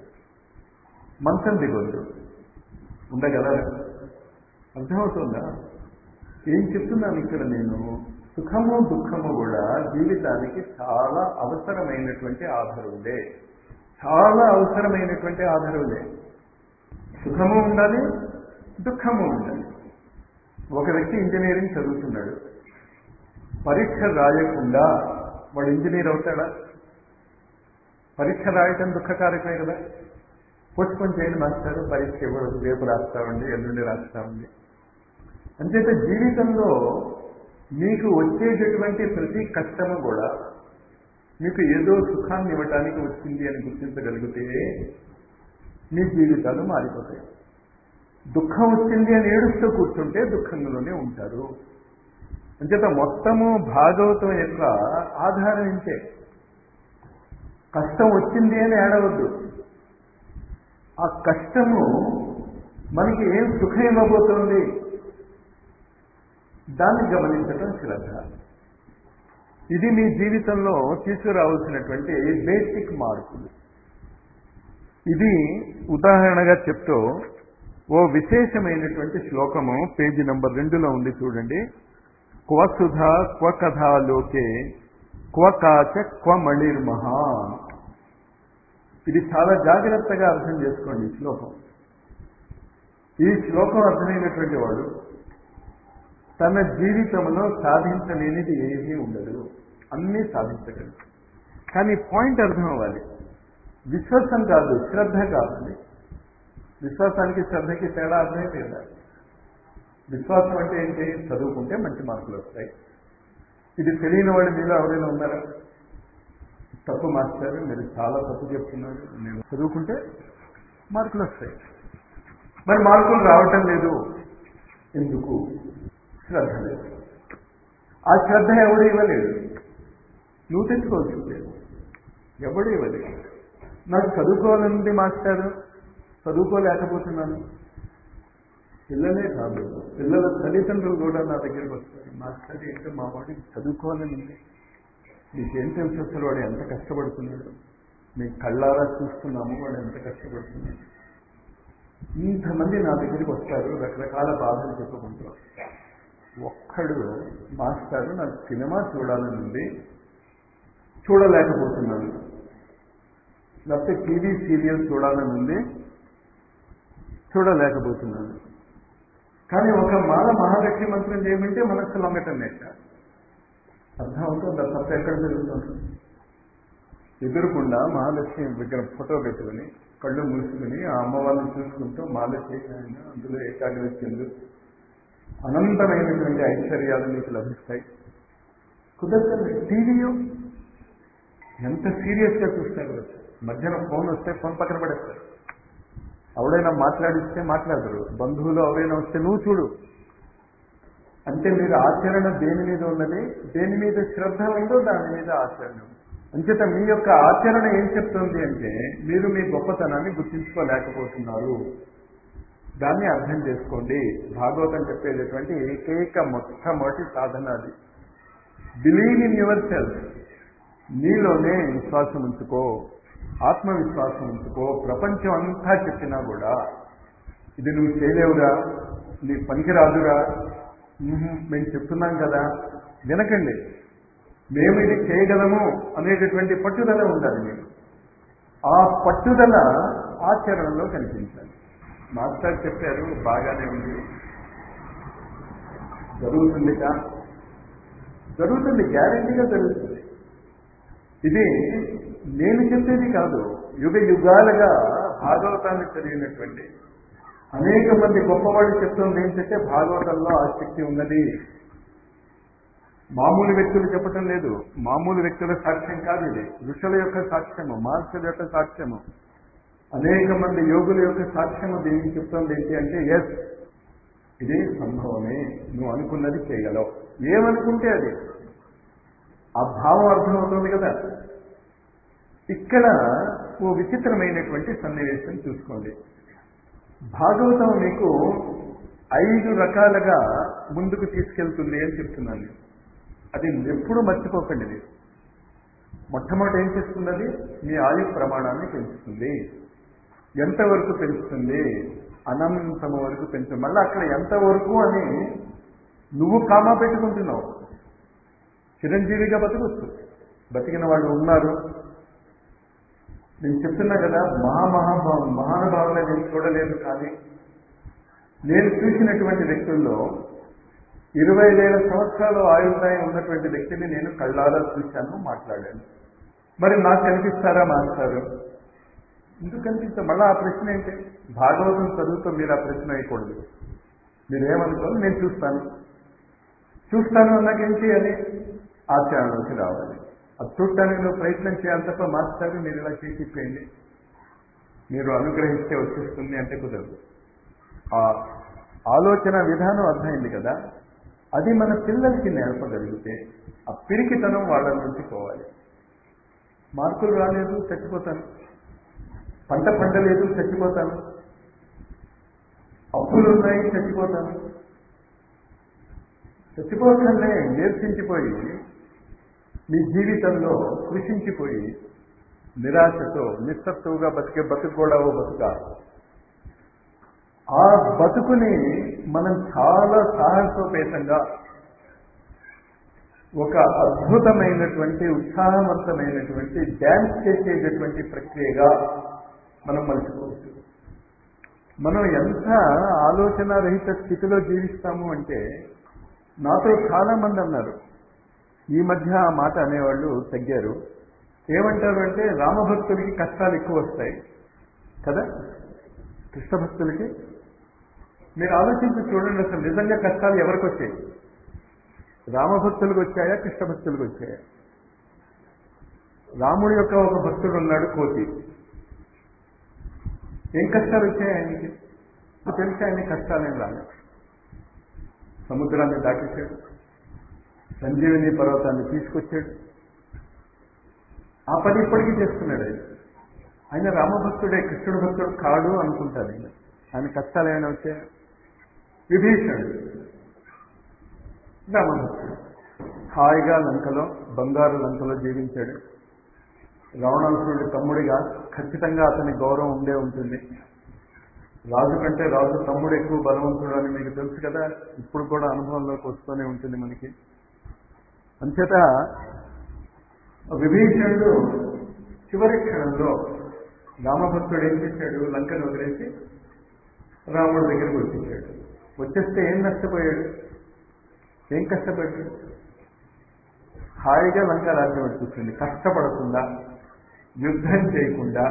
మంచం దిగొద్దు ఉండగలరా అర్థమవుతుందా ఏం చెప్తున్నాను ఇక్కడ నేను సుఖము దుఃఖము కూడా జీవితానికి చాలా అవసరమైనటువంటి ఆధారులే చాలా అవసరమైనటువంటి ఆధారులే సుఖము ఉండాలి దుఃఖము ఉండాలి ఒక వ్యక్తి ఇంజనీరింగ్ చదువుతున్నాడు పరీక్ష రాయకుండా వాడు ఇంజనీర్ అవుతాడా పరీక్ష రాయటం దుఃఖకారకమే కదా పోస్ట్పోన్ చేయండి మాస్టారు పరీక్ష ఇవ్వదు రేపు రాస్తామండి ఎల్లుండి రాస్తామండి అంచేత జీవితంలో మీకు వచ్చేటటువంటి ప్రతి కష్టము కూడా మీకు ఏదో సుఖాన్ని ఇవ్వటానికి వచ్చింది అని గుర్తించగలిగితే మీ జీవితాలు మారిపోతాయి దుఃఖం వచ్చింది అని ఏడుస్తూ కూర్చుంటే దుఃఖంలోనే ఉంటారు అంచేత మొత్తము భాగవతం యొక్క ఆధారం ఇంతే కష్టం వచ్చింది అని ఏడవద్దు ఆ కష్టము మనకి ఏం సుఖం ఇవ్వబోతోంది దాన్ని గమనించటం శ్రద్ధ ఇది మీ జీవితంలో తీసుకురావాల్సినటువంటి బేసిక్ మార్పులు ఇది ఉదాహరణగా చెప్తూ ఓ విశేషమైనటువంటి శ్లోకము పేజీ నంబర్ రెండులో ఉంది చూడండి క్వసుధ క్వ కథాలోకే క్వ కాచ క్వ మణిర్మహా ఇది చాలా జాగ్రత్తగా అర్థం చేసుకోండి ఈ శ్లోకం ఈ శ్లోకం అర్థమైనటువంటి వాడు తన జీవితంలో సాధించలేనిది ఏమీ ఉండదు అన్నీ సాధించగలరు కానీ పాయింట్ అర్థం అవ్వాలి విశ్వాసం కాదు శ్రద్ధ కావాలి విశ్వాసానికి శ్రద్ధకి తేడా అర్థమే లేదా విశ్వాసం అంటే ఏంటి చదువుకుంటే మంచి మార్కులు వస్తాయి ఇది తెలియని వాడు మీలో ఎవరైనా ఉన్నారా తప్పు మాస్టర్ మీరు చాలా తప్పు చెప్తున్నారు నేను చదువుకుంటే మార్కులు వస్తాయి మరి మార్కులు రావటం లేదు ఎందుకు శ్రద్ధ లేదు ఆ శ్రద్ధ ఎవడు ఇవ్వలేడు నువ్వు తెచ్చుకోవాల్సిందే ఎవడు ఇవ్వలేదు నాకు చదువుకోవాలండి మాస్టర్ చదువుకోలేకపోతున్నాను పిల్లలే కాదు పిల్లల తల్లిదండ్రులు కూడా నా దగ్గరికి వస్తారు మాస్టర్ ఏంటో మా వాడికి చదువుకోవాలని ఉంది నీకేం తెలుసు అసలు వాడు ఎంత కష్టపడుతున్నాడు మీ కళ్ళారా చూస్తున్నాము వాడు ఎంత కష్టపడుతున్నాడు ఇంతమంది నా దగ్గరికి వస్తారు రకరకాల బాధలు చెప్పుకుంటారు ఒక్కడు మాస్టారు నాకు సినిమా చూడాలని ఉంది చూడలేకపోతున్నాను లేకపోతే టీవీ సీరియల్ చూడాలని ఉంది చూడలేకపోతున్నాను కానీ ఒక మాల మహాలక్ష్మి మంత్రం చేయమంటే మనస్సు లొంగటం లేక అర్థమవుతుందా తప్ప ఎక్కడ జరుగుతుంది ఎదురుకుండా మహాలక్ష్మి విగ్రహం ఫోటో పెట్టుకుని కళ్ళు మూసుకుని ఆ అమ్మవారిని చూసుకుంటూ మాల చేసిన అందులో ఏకాగ్రత చెందు అనంతమైనటువంటి ఐశ్వర్యాలు మీకు లభిస్తాయి కుదరదు టీవీయో ఎంత సీరియస్గా చూస్తారు మధ్యాహ్నం ఫోన్ వస్తే ఫోన్ పక్కన పడేస్తారు ఎవడైనా మాట్లాడిస్తే మాట్లాడరు బంధువులు ఎవరైనా వస్తే నువ్వు చూడు అంటే మీరు ఆచరణ దేని మీద ఉన్నది దేని మీద శ్రద్ధ ఉందో దాని మీద ఆచరణ ఉంది. అంచేత మీ యొక్క ఆచరణ ఏం చెప్తుంది అంటే మీరు మీ గొప్పతనాన్ని గుర్తించుకోలేకపోతున్నారు దాన్ని అర్థం చేసుకోండి భాగవతం చెప్పేటటువంటి ఏకైక మొట్టమొదటి సాధన అది బిలీవ్ ఇన్ యువర్ సెల్ఫ్ నీలోనే విశ్వాసం ఉంచుకో ఆత్మవిశ్వాసం ఉంచుకో ప్రపంచం అంతా చెప్పినా కూడా ఇది నువ్వు చేయలేవురా నీ పనికిరాదురా ఉహుం, మేము చెప్తున్నాం కదా వినకండి మేము ఇది చేయగలము అనేటటువంటి పట్టుదల ఉండాలి మీకు ఆ పట్టుదల ఆచరణలో కనిపించాలి మాస్టర్ చెప్పారు బాగానే ఉంది జరుగుతుందిగా జరుగుతుంది గ్యారంటీగా జరుగుతుంది ఇది నేను చెప్పేది కాదు యుగ యుగాలుగా భాగవతాన్ని చదివినటువంటి అనేక మంది గొప్పవాళ్ళు చెప్తుంది ఏంటంటే భాగవతంలో ఆ శక్తి ఉన్నది మామూలు వ్యక్తులు చెప్పటం లేదు మామూలు వ్యక్తుల సాక్ష్యం కాదు ఇది ఋషుల యొక్క సాక్ష్యము మహర్షుల యొక్క సాక్ష్యము అనేక మంది యోగుల యొక్క సాక్ష్యము దీనికి చెప్తుంది ఏంటి అంటే ఎస్ ఇది సంభవమే నువ్వు అనుకున్నది చేయగలవు ఏమనుకుంటే అది ఆ భావం అర్థమవుతుంది కదా ఇక్కడ ఓ విచిత్రమైనటువంటి సన్నివేశం చూసుకోండి భాగవతం మీకు ఐదు రకాలుగా ముందుకు తీసుకెళ్తుంది అని చెప్తున్నాను నేను. అది ఎప్పుడు మర్చిపోకండి ఇది మొట్టమొదటి ఏం చేస్తున్నది మీ ఆయు ప్రమాణాన్ని పెంచుతుంది ఎంతవరకు పెంచుతుంది అనంతము వరకు పెంచు మళ్ళీ అక్కడ ఎంతవరకు అని నువ్వు కామా పెట్టుకుంటున్నావు చిరంజీవిగా బతకొచ్చు బతికిన వాళ్ళు ఉన్నారు నేను చెప్తున్నా కదా మహామహాభావ మహానుభావులే నేను చూడలేదు కానీ నేను చూసినటువంటి వ్యక్తుల్లో ఇరవై వేల సంవత్సరాలు ఆయుర్దాయం ఉన్నటువంటి వ్యక్తిని నేను కళ్ళారా చూశాను మాట్లాడాను మరి నాకు కనిపిస్తారా మాస్టారు ఎందుకు కనిపిస్తా మళ్ళీ ఆ ప్రశ్న ఏంటి భాగవతం చదువుతో మీరు ఆ ప్రశ్న వేయకూడదు మీరేమనుకోవాలి నేను చూస్తాను చూస్తాను అన్నాకేంటి అని ఆచరణలోకి రావాలి అది చూడటానికి నువ్వు ప్రయత్నం చేయాలి తప్ప మాస్టర్ మీరు ఇలా చేసి ఇప్పేయండి మీరు అనుగ్రహిస్తే వచ్చేస్తుంది అంటే కుదరదు ఆ ఆలోచన విధానం అర్థమైంది కదా అది మన పిల్లలకి నేర్పగలిగితే ఆ పిరికితనం వాళ్ళ నుంచి పోవాలి మార్కులు రాలేదు చచ్చిపోతాను పంట పండలేదు చచ్చిపోతాను అప్పులు ఉన్నాయి చచ్చిపోతాను చచ్చిపోతానే నేర్చించిపోయి మీ జీవితంలో కృషించిపోయి నిరాశతో నిస్సత్తువుగా బతికే బతుకు కూడా ఓ బతుక ఆ బతుకుని మనం చాలా సాహసోపేతంగా ఒక అద్భుతమైనటువంటి ఉత్సాహవంతమైనటువంటి డ్యాన్స్ చేసేటటువంటి ప్రక్రియగా మనం మలుచుకోవచ్చు మనం ఎంత ఆలోచన రహిత స్థితిలో జీవిస్తాము అంటే నాతో చాలా మంది అన్నారు ఈ మధ్య ఆ మాట అనేవాళ్ళు తగ్గారు ఏమంటారు అంటే రామభక్తులకి కష్టాలు ఎక్కువ వస్తాయి కదా కృష్ణ భక్తులకి మీరు ఆలోచించి చూడండి అసలు నిజంగా కష్టాలు ఎవరికి వచ్చాయి రామభక్తులకు వచ్చాయా కృష్ణ భక్తులకు వచ్చాయా రాముడి యొక్క ఒక భక్తుడు ఉన్నాడు కోతి ఏం కష్టాలు వచ్చాయి ఆయనకి తెలిసి ఆయన కష్టాలేం రాలేదు సముద్రాన్ని దాటించాడు సంజీవిని పర్వతాన్ని తీసుకొచ్చాడు ఆ పని ఇప్పటికీ చేస్తున్నాడు ఆయన ఆయన రామభక్తుడే కృష్ణుడు భక్తుడు కాడు అనుకుంటారు ఆయన ఆయన కష్టాలు ఏమైనా వచ్చాయా విభీషణుడు రామభక్తుడు హాయిగా లంకలో బంగారు లంకలో జీవించాడు రావణాసురుడి తమ్ముడిగా ఖచ్చితంగా అతని గౌరవం ఉండే ఉంటుంది రాజు కంటే రాజు తమ్ముడు ఎక్కువ బలవంతుడు అని మీకు తెలుసు కదా ఇప్పుడు కూడా అనుభవంలోకి వస్తూనే ఉంటుంది మనకి అంచేత విభీషణుడు చివరి క్షణంలో రామభక్తుడు ఏం చేశాడు లంకను వదిలేసి రాముడి దగ్గరికి వచ్చేసాడు వచ్చేస్తే ఏం నష్టపోయాడు ఏం కష్టపడ్డాడు హాయిగా లంక రాజ్యం వచ్చేసింది కష్టపడకుండా యుద్ధం చేయకుండా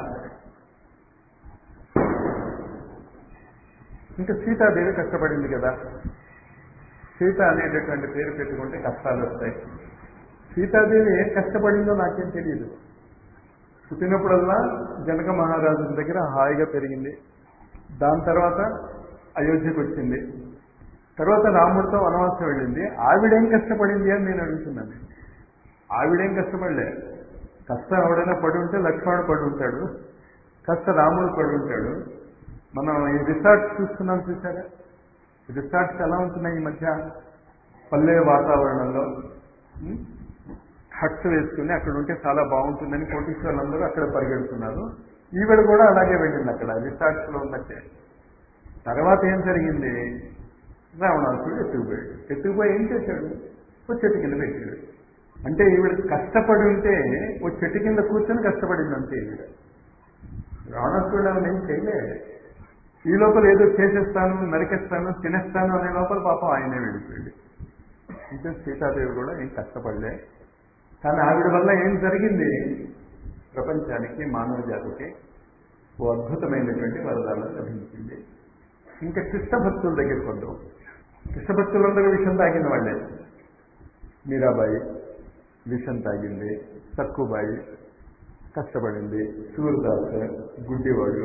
ఇంకా సీతాదేవి కష్టపడింది కదా సీత అనేటటువంటి పేరు పెట్టుకుంటే కష్టాలు వస్తాయి సీతాదేవి ఏం కష్టపడిందో నాకేం తెలియదు పుట్టినప్పుడల్లా జనక మహారాజు దగ్గర హాయిగా పెరిగింది దాని తర్వాత అయోధ్యకు వచ్చింది తర్వాత రాముడితో వనవాసం వెళ్ళింది ఆవిడేం కష్టపడింది అని నేను అడుగుతున్నాను ఆవిడేం కష్టపడలే కష్టం ఎవడైనా పడి ఉంటే లక్ష్మణుడు పడి ఉంటాడు కష్ట రాముడు పడి ఉంటాడు మనం ఈ రిసార్ట్స్ చూస్తున్నాం చూసారా రిసార్ట్స్ ఎలా ఉంటున్నాయి ఈ మధ్య పల్లె వాతావరణంలో ఉం? హట్స్ వేసుకుని అక్కడ ఉంటే చాలా బాగుంటుందని కోటీశ్వర్లందరూ అక్కడ పరిగెడుతున్నారు ఈవిడ కూడా అలాగే వెళ్ళింది అక్కడ రిసార్ట్స్ లో ఉన్నట్టే తర్వాత ఏం జరిగింది రావణాసుడు ఎత్తుకుపోయాడు ఎత్తుకుపోయి ఏం చేశాడు ఓ చెట్టు కింద పెట్టాడు అంటే ఈవిడ కష్టపడి ఉంటే ఓ చెట్టు కింద కూర్చొని కష్టపడింది అంతే ఈవిడ రావణాసుడు ఆమె ఏం చేయలే ఈ లోపల ఏదో చేసేస్తాను నరికేస్తాను తినేస్తాను అనే లోపల పాపం ఆయనే వెళ్ళిపోయాడు ఇంకా సీతాదేవి కూడా ఏం కష్టపడలే కానీ ఆవిడ వల్ల ఏం జరిగింది ప్రపంచానికి మానవ జాతికి ఓ అద్భుతమైనటువంటి వరదానం లభించింది ఇంకా కృష్ణ భక్తుల దగ్గరికి వద్దాం కృష్ణ భక్తులందరూ విషం తాగిన వాళ్ళే మీరాబాయి విషం తాగింది సక్కుబాయి కష్టపడింది సూర్యదాస్ గుడ్డివాడు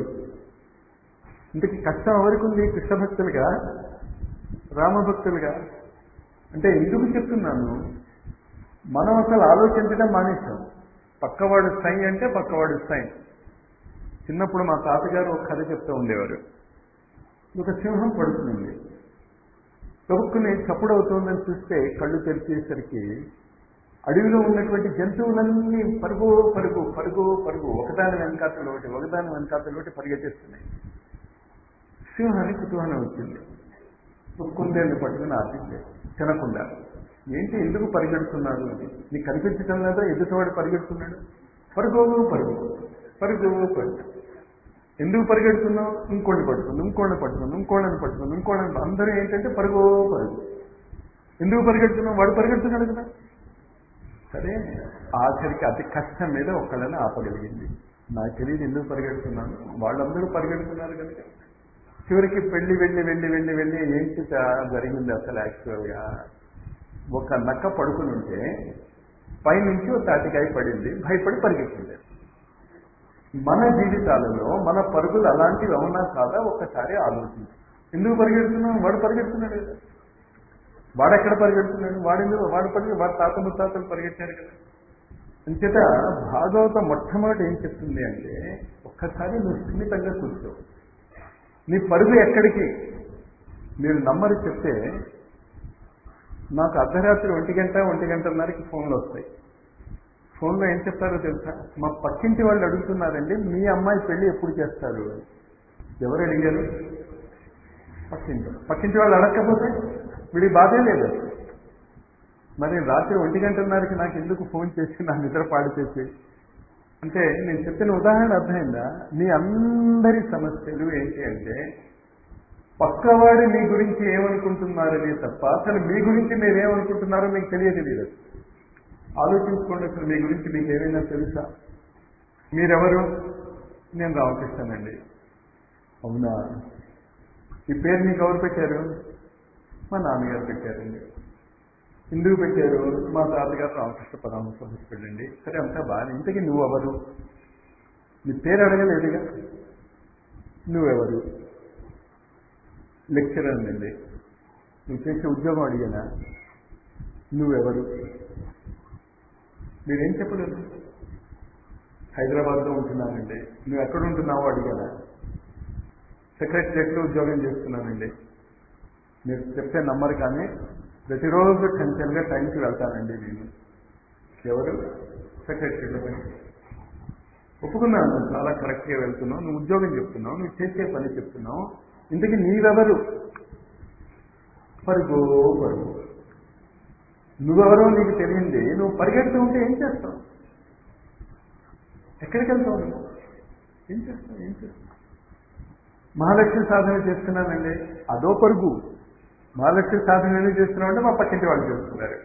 ఇంతకీ కష్టం ఎవరికి ఉంది కృష్ణ భక్తులుగా రామభక్తులుగా అంటే ఎందుకు చెప్తున్నాను మనం అసలు ఆలోచించడం మానేశాం పక్కవాడు సై అంటే పక్కవాడు సై చిన్నప్పుడు మా తాతగారు ఒక కథ చెప్తూ ఉండేవారు ఒక సింహం పడుతుంది తొక్కుని చప్పుడు అవుతుందని చూస్తే కళ్ళు తెరిచేసరికి అడవిలో ఉన్నటువంటి జంతువులన్నీ పరుగు పరుగు పరుగు పరుగు ఒకదాని వెనకాతలు ఒకటి ఒకదాని వెనకాతలు ఒకటి పరిగెత్తిస్తున్నాయి సింహానికి కుతూహలం వచ్చింది కుందేళ్ళు పట్టుకుని ఆపింది తినకుండా ఏంటి ఎందుకు పరిగెడుతున్నారు అని నీకు కనిపించడం లేదా ఎదుటివాడు పరిగెడుతున్నాడు పరుగు పరుగు పరుగు పరుగు ఎందుకు పరిగెడుతున్నావు ఇంకోటి పట్టుకుంది ఇంకోళ్ళని పట్టుకుంది ఇంకోళ్ళని పట్టుకుంది ఇంకోళ్ళని అందరూ ఏంటంటే పరుగు పరుగు ఎందుకు పరిగెడుతున్నావు వాడు పరిగెడుతున్నాడు కదా సరే ఆఖరికి అతి కష్టం మీద ఒక్కళ్ళని ఆపగలిగింది నాకు తెలియదు ఎందుకు పరిగెడుతున్నాను వాళ్ళందరూ పరిగెడుతున్నారు కనుక చివరికి పెళ్లి వెళ్ళి వెళ్ళి వెళ్ళి వెళ్ళి ఏంటి జరిగింది అసలు యాక్చువల్గా ఒక నక్క పడుకుని ఉంటే పైనుంచి ఒక తాటికాయ పడింది భయపడి పరిగెత్తింది మన జీవితాలలో మన పరుగులు అలాంటివి అవునా కాదా ఒక్కసారి ఆలోచించు ఎందుకు పరిగెడుతున్నాం వాడు పరిగెడుతున్నాడు కదా వాడు ఎక్కడ పరిగెడుతున్నాడు వాడు ఎందుకు వాడు పరిగె వాడు తాత ముత్తాతలు పరిగెట్టారు కదా అంచేత భాగవతం మొట్టమొదటి ఏం చెప్తుంది అంటే ఒక్కసారి నువ్వు సున్నితంగా కూర్చో నీ పరుగు ఎక్కడికి మీరు నమ్మరు చెప్తే నాకు అర్ధరాత్రి ఒంటి గంట ఒంటి గంటన్నరకి ఫోన్లు వస్తాయి ఫోన్లో ఏం చెప్తారో తెలుసా మా పక్కింటి వాళ్ళు అడుగుతున్నారండి మీ అమ్మాయి పెళ్లి ఎప్పుడు చేస్తారు అని ఎవరు అడిగారు పక్కింటి పక్కింటి వాళ్ళు అడగకపోతే వీడి బాధే లేదు మరి రాత్రి ఒంటి గంటన్నరకి నాకు ఎందుకు ఫోన్ చేసి నా నిద్ర పాడు చేసి అంటే నేను చెప్పిన ఉదాహరణ అర్థమైందా మీ అందరి సమస్యలు ఏంటి అంటే పక్కవాడు మీ గురించి ఏమనుకుంటున్నారనే తప్ప అసలు మీ గురించి మీరు ఏమనుకుంటున్నారో మీకు తెలియదు ఆలోచించుకోండి అసలు మీ గురించి మీకు ఏమైనా తెలుసా మీరెవరు నేను రామకృష్ణనండి అవునా ఈ పేరు మీకు ఎవరు పెట్టారు మా నాన్నగారు పెట్టారండి ఎందుకు పెట్టారు మా తాతగారు రామకృష్ణ పరమహంస భక్తుడండి సరే అంతా బాగా ఇంతకీ నువ్వెవరు నీ పేరు అడగలేదుగా నువ్వెవరు లెక్చరర్ అండి నువ్వు చేసే ఉద్యోగం అడిగానా నువ్వెవరు మీరేం చెప్పలేదు హైదరాబాద్లో ఉంటున్నానండి నువ్వు ఎక్కడ ఉంటున్నావో అడిగానా సెక్రటరియట్లో ఉద్యోగం చేస్తున్నానండి మీరు చెప్తే నమ్మరు కానీ ప్రతిరోజు టెన్షన్గా టైంకి వెళ్తానండి నేను ఎవరు సెక్రటరీలో ఒప్పుకున్నాను నువ్వు చాలా కరెక్ట్గా వెళ్తున్నావు నువ్వు ఉద్యోగం చెప్తున్నావు నువ్వు చేసే పని చెప్తున్నావు ఇంతకీ నీవెవరు పరుగు పరుగు నువ్వెవరో నీకు తెలియంది నువ్వు పరిగెడుతూ ఉంటే ఏం చేస్తావు ఎక్కడికి వెళ్తావు నువ్వు ఏం చేస్తావు ఏం చేస్తావు మహాలక్ష్మి సాధన చేస్తున్నానండి అదో పరుగు మహాలక్ష్మి సాధన ఎందుకు చేస్తున్నావు అంటే మా పక్కింటి వాళ్ళు చేస్తున్నారు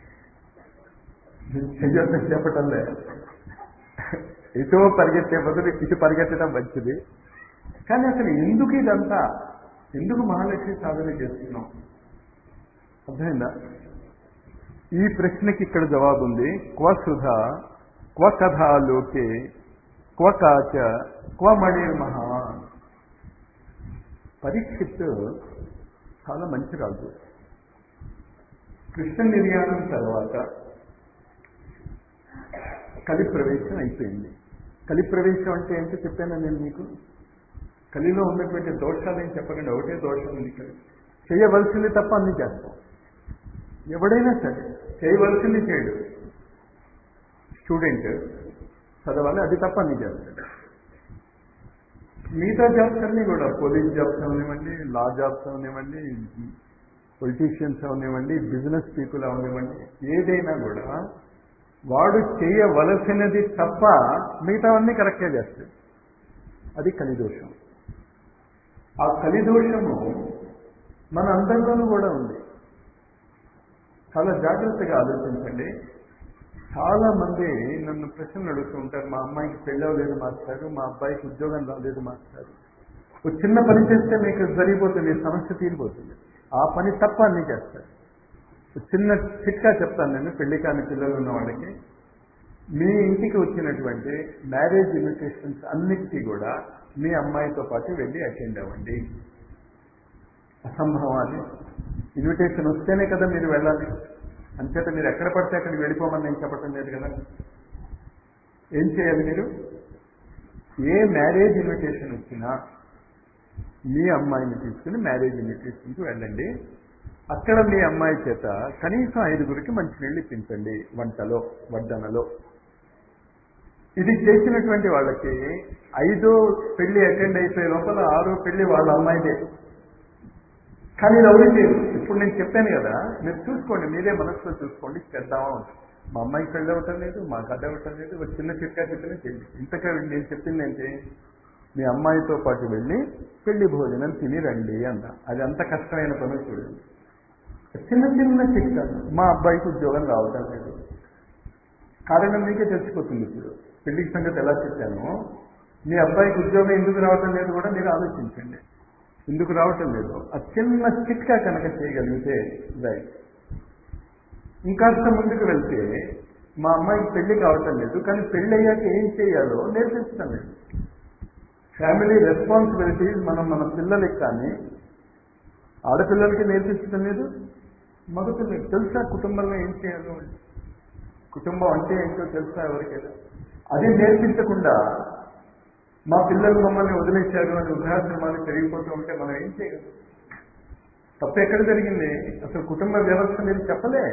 చెయ్యొద్దని చెప్పటంలే ఇటో పరిగెత్తే బదులు ఇటు పరిగెత్తడం మంచిది కానీ అసలు ఎందుకు ఇదంతా ఎందుకు మహాలక్ష్మి సాధన చేస్తున్నాం అర్థమైందా ఈ ప్రశ్నకి ఇక్కడ జవాబు ఉంది క్వ సుధ క్వ కథాలోకే క్వ కాచ క్వ మణిర్మహా పరీక్షిత్ చాలా మంచి రాజు కృష్ణ నిర్యాణం తర్వాత కలి ప్రవేశం అయిపోయింది కలి ప్రవేశం అంటే ఏంటో చెప్పాను నేను మీకు కలిలో ఉన్నటువంటి దోషాలు ఏం చెప్పకండి ఒకటే దోషం ఉంది ఇక్కడ చేయవలసింది తప్ప అన్ని చేస్తాం ఎవడైనా సరే చేయవలసింది చేయడు స్టూడెంట్ చదవాలి అది తప్ప అన్ని చేస్తాడు మిగతా జాబ్స్ అన్నీ కూడా పోలీస్ జాబ్స్ అవనివ్వండి లా జాబ్స్ అవనివ్వండి పొలిటీషియన్స్ అవనివ్వండి బిజినెస్ పీపుల్ అవనివ్వండి ఏదైనా కూడా వాడు చేయవలసినది తప్ప మిగతావన్నీ కరెక్టే చేస్తాడు అది కలిదోషం ఆ కలిదోషము మన అందరిలోనూ కూడా ఉంది చాలా జాగ్రత్తగా ఆలోచించండి చాలా మంది నన్ను ప్రశ్నలు అడుగుతూ ఉంటారు మా అమ్మాయికి పెళ్ళి అవ్వలేదు మాస్టారు మా అబ్బాయికి ఉద్యోగం రాలేదు మాస్టారు ఒక చిన్న పని చేస్తే మీకు జరిగిపోతుంది సమస్య తీరిపోతుంది ఆ పని తప్ప అన్నీ చేస్తారు ఒక చిన్న చిట్కా చెప్తాను నేను పెళ్లి కాని పిల్లలు ఉన్న వాళ్ళకి మీ ఇంటికి వచ్చినటువంటి మ్యారేజ్ ఇన్విటేషన్స్ అన్నిటికీ కూడా మీ అమ్మాయితో పాటు వెళ్ళి అటెండ్ అవ్వండి అసంభవం అది ఇన్విటేషన్ వస్తేనే కదా మీరు వెళ్ళాలి అంచేత మీరు ఎక్కడ పడితే అక్కడికి వెళ్ళిపోమని నేను చెప్పటం లేదు కదా ఏం చేయాలి మీరు ఏ మ్యారేజ్ ఇన్విటేషన్ వచ్చినా మీ అమ్మాయిని తీసుకుని మ్యారేజ్ ఇన్విటేషన్కి వెళ్ళండి అక్కడ మీ అమ్మాయి చేత కనీసం ఐదుగురికి మంచినీళ్ళు ఇప్పించండి వంటలో వడ్డనలో ఇది చేసినటువంటి వాళ్ళకి ఐదో పెళ్లి అటెండ్ అయిపోయే లోపల ఆరో పెళ్లి వాళ్ళ అమ్మాయిదే కానీ ఇది ఎవరు చేయరు ఇప్పుడు నేను చెప్పాను కదా మీరు చూసుకోండి మీరే మనసులో చూసుకోండి చేద్దామా ఉంటుంది మా అమ్మాయికి పెళ్ళి అవ్వటం లేదు మాకు అడ్డ అవ్వటం లేదు ఒక చిన్న చిట్కా చెప్పిన చేయండి ఇంతగా నేను చెప్పింది ఏంటి మీ అమ్మాయితో పాటు వెళ్ళి పెళ్లి భోజనం తిని రండి అన్న అది అంత కష్టమైన పని చూడండి చిన్న చిన్న చిట్కాలు మా అబ్బాయికి ఉద్యోగం రావటం లేదు కారణం మీకే తెలిసిపోతుంది ఇప్పుడు పెళ్లికి సంగతి ఎలా చెప్పాను మీ అబ్బాయికి ఉద్యోగం ఎందుకు రావటం లేదు కూడా మీరు ఆలోచించండి ఎందుకు రావటం లేదు ఆ చిన్న చిట్కా కనుక చేయగలిగితే రైట్ ఇంకాస్త ముందుకు వెళ్తే మా అమ్మాయికి పెళ్లి కావటం లేదు కానీ పెళ్లి అయ్యాక ఏం చేయాలో నేర్పించడం లేదు ఫ్యామిలీ రెస్పాన్సిబిలిటీస్ మనం మన పిల్లలకి కానీ ఆడపిల్లలకి నేర్పించడం లేదు మగపిల్లలకి తెలుసా కుటుంబంలో ఏం చేయాలో కుటుంబం అంటే ఏంటో తెలుసా ఎవరికైనా అది నేర్పించకుండా మా పిల్లలు మమ్మల్ని వదిలేశారు అని వృద్ధాశ్రమాలు పెరిగిపోతూ ఉంటే మనం ఏం చేయగలం తప్పు ఎక్కడ జరిగింది అసలు కుటుంబ వ్యవస్థ మీరు చెప్పలే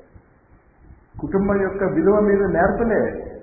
కుటుంబం యొక్క విలువ మీరు నేర్పలే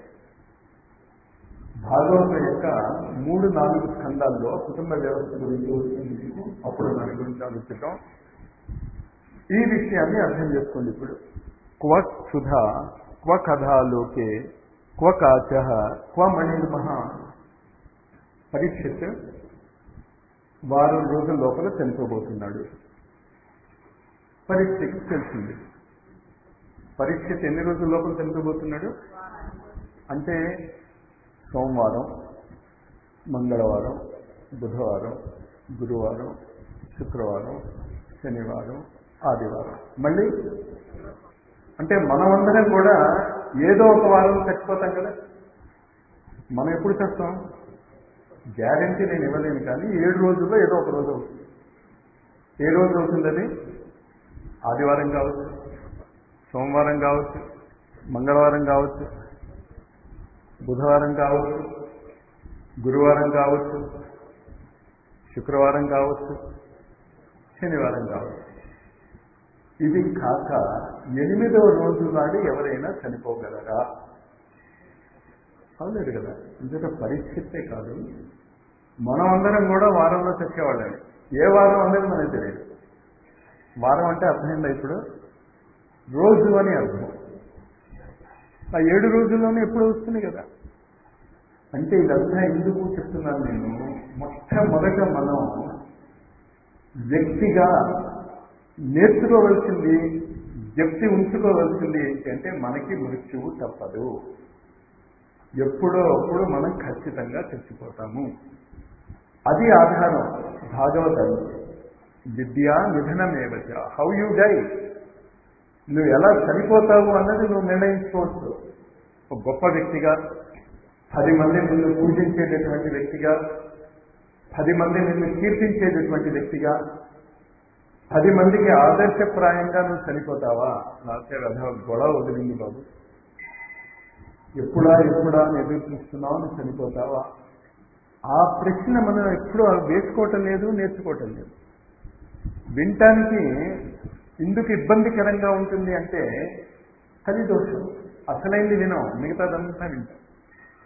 భాగవతం యొక్క మూడు నాలుగు స్కందాల్లో కుటుంబ వ్యవస్థ గురించి వస్తుంది అప్పుడు దాని గురించి ఆలోచిద్దాం ఈ విషయాన్ని అర్థం చేసుకోండి ఇప్పుడు క్వ క్షుధ క్వ కథాలోకే క్వ కాచ క్వ మణిర్మహ పరీక్షిత్ వారం రోజుల లోపల చనిపోబోతున్నాడు పరీక్షకి తెలిసింది పరీక్షిత్ ఎన్ని రోజుల లోపల చనిపోబోతున్నాడు అంటే సోమవారం మంగళవారం బుధవారం గురువారం శుక్రవారం శనివారం ఆదివారం మళ్ళీ అంటే మనమందరం కూడా ఏదో ఒక వారం చచ్చిపోతాం కదా మనం ఎప్పుడు చేస్తాం గ్యారంటీ నేను ఇవ్వలేను కానీ ఏడు రోజుల్లో ఏదో ఒక రోజు అవుతుంది ఏ రోజు అవుతుంది అది ఆదివారం కావచ్చు సోమవారం కావచ్చు మంగళవారం కావచ్చు బుధవారం కావచ్చు గురువారం కావచ్చు శుక్రవారం కావచ్చు శనివారం కావచ్చు ఇది కాక ఎనిమిదవ రోజు నాడు ఎవరైనా చనిపోగలరా అవలేదు కదా ఇంకొక పరిస్థితే కాదు మనం అందరం కూడా వారంలో చచ్చేవాళ్ళని ఏ వారం అనేది మనకి తెలియదు వారం అంటే అర్థమైందా ఇప్పుడు రోజు అని అర్థం ఆ ఏడు రోజుల్లోనే ఎప్పుడు వస్తుంది కదా అంటే ఇదంతా ఎందుకు చెప్తున్నాను నేను మొట్టమొదట మనం వ్యక్తిగా నేర్చుకోవలసింది జప్తి ఉంచుకోవలసింది ఏంటి అంటే మనకి మృత్యువు తప్పదు ఎప్పుడో అప్పుడు మనం ఖచ్చితంగా చచ్చిపోతాము అది ఆధారం భాగవతాలు విద్యా నిధనమేవచ హౌ యు డై నువ్వు ఎలా చనిపోతావు అన్నది నువ్వు నిర్ణయించుకోవచ్చు ఒక గొప్ప వ్యక్తిగా పది మంది నిన్ను పూజించేటటువంటి వ్యక్తిగా పది మంది నిన్ను కీర్తించేటటువంటి వ్యక్తిగా పది మందికి ఆదర్శప్రాయంగా నువ్వు చనిపోతావా నాకే రథ గొడవ వదిలింది బాబు ఎప్పుడా ఎప్పుడా అని ఎదురు చూస్తున్నావు నువ్వు చనిపోతావా ఆ ప్రశ్న మనం ఎప్పుడూ వేసుకోవటం లేదు నేర్చుకోవటం లేదు వినటానికి ఎందుకు ఇబ్బందికరంగా ఉంటుంది అంటే కలిదోషం అసలైంది వినం మిగతాదంతా వింటాం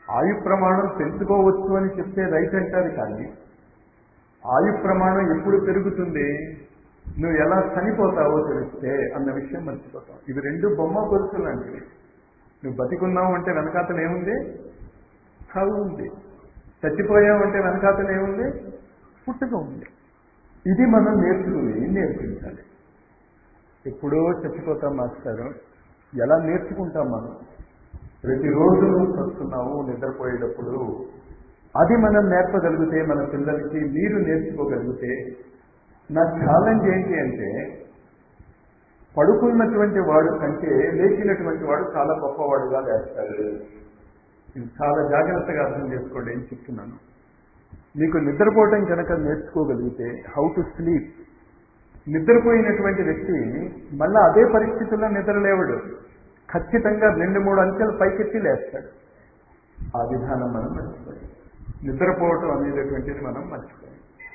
ఆయు ప్రమాణం పెంచుకోవచ్చు అని చెప్తే రైట్ అంటారు కానీ ఆయు ప్రమాణం ఎప్పుడు పెరుగుతుంది నువ్వు ఎలా చనిపోతావో తెలిస్తే అన్న విషయం మర్చిపోతావు ఇవి రెండు బొమ్మ కొలుసు లాంటివి నువ్వు బతికున్నావు అంటే వెనకాతలు ఏముంది చావు ఉంది చచ్చిపోయావు అంటే వెనకాతలు ఏముంది పుట్టుక ఉంది ఇది మనం నేర్చుకుని నేర్పించాలి ఎప్పుడో చచ్చిపోతాం మాస్టారు ఎలా నేర్చుకుంటాం మనం ప్రతిరోజు నువ్వు చస్తున్నావు నిద్రపోయేటప్పుడు అది మనం నేర్పగలిగితే మన పిల్లలకి మీరు నేర్చుకోగలిగితే నా ఛాలెంజ్ ఏంటి అంటే పడుకున్నటువంటి వాడు కంటే లేచినటువంటి వాడు చాలా గొప్పవాడుగా లేస్తాడు ఇది చాలా జాగ్రత్తగా అర్థం చేసుకోండి ఏం చెప్తున్నాను మీకు నిద్రపోవటం కనుక నేర్చుకోగలిగితే హౌ టు స్లీప్ నిద్రపోయినటువంటి వ్యక్తి మళ్ళా అదే పరిస్థితుల్లో నిద్రలేవడు ఖచ్చితంగా రెండు మూడు అంకెలు పైకెత్తి లేస్తాడు ఆ విధానం మనం మర్చిపోయాం నిద్రపోవటం అనేటటువంటిది మనం మర్చిపోయాం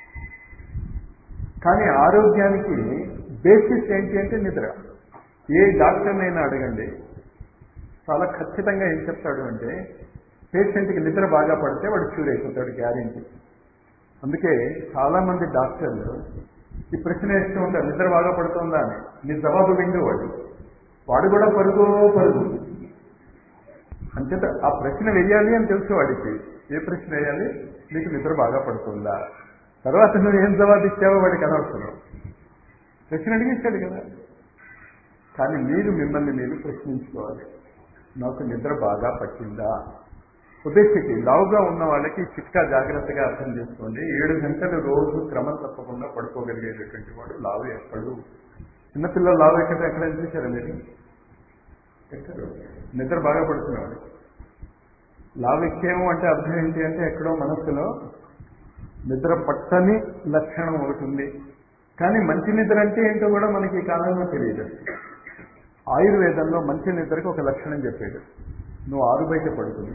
కానీ ఆరోగ్యానికి బేసిస్ ఏంటి అంటే నిద్ర ఏ డాక్టర్నైనా అడగండి చాలా ఖచ్చితంగా ఏం చెప్తాడు అంటే పేషెంట్కి నిద్ర బాగా పడితే వాడు క్యూర్ అయిపోతాడు గ్యారెంటీ అందుకే చాలా మంది డాక్టర్లు ఈ ప్రశ్న వేస్తూ ఉంటారు నిద్ర బాగా పడుతుందా అని నీ జవాబు విండు వాడు వాడు కూడా పరుగో పరుగు అంచేత ఆ ప్రశ్న వేయాలి అని తెలుసు వాడికి ఏ ప్రశ్న వేయాలి నీకు నిద్ర బాగా పడుతుందా తర్వాత నువ్వు ఏం జవాబు ఇచ్చావో వాడికి అనవసరం ప్రశ్న అడిగిస్తాడు కదా కానీ మీరు మిమ్మల్ని మీరు ప్రశ్నించుకోవాలి నాకు నిద్ర బాగా పట్టిందా ఉద్దేశికి లావుగా ఉన్న వాళ్ళకి చిట్కా జాగ్రత్తగా అర్థం చేసుకోండి ఏడు గంటలు రోజు క్రమం తప్పకుండా పడుకోగలిగేటటువంటి వాడు లావు ఎక్కడు చిన్నపిల్లలు లావు ఎక్కడ ఎక్కడ చూసారా మీరు ఎక్కడు నిద్ర బాగా పడుతున్నాడు లావు ఎక్కేమో అంటే అర్థం ఏంటి అంటే ఎక్కడో మనస్సులో నిద్ర పట్టని లక్షణం ఒకటి ఉంది కానీ మంచి నిద్ర అంటే ఏంటో కూడా మనకి ఈ కాలంలో తెలియదు ఆయుర్వేదంలో మంచి నిద్రకు ఒక లక్షణం చెప్పాడు నువ్వు ఆరు బయట పడుతుంది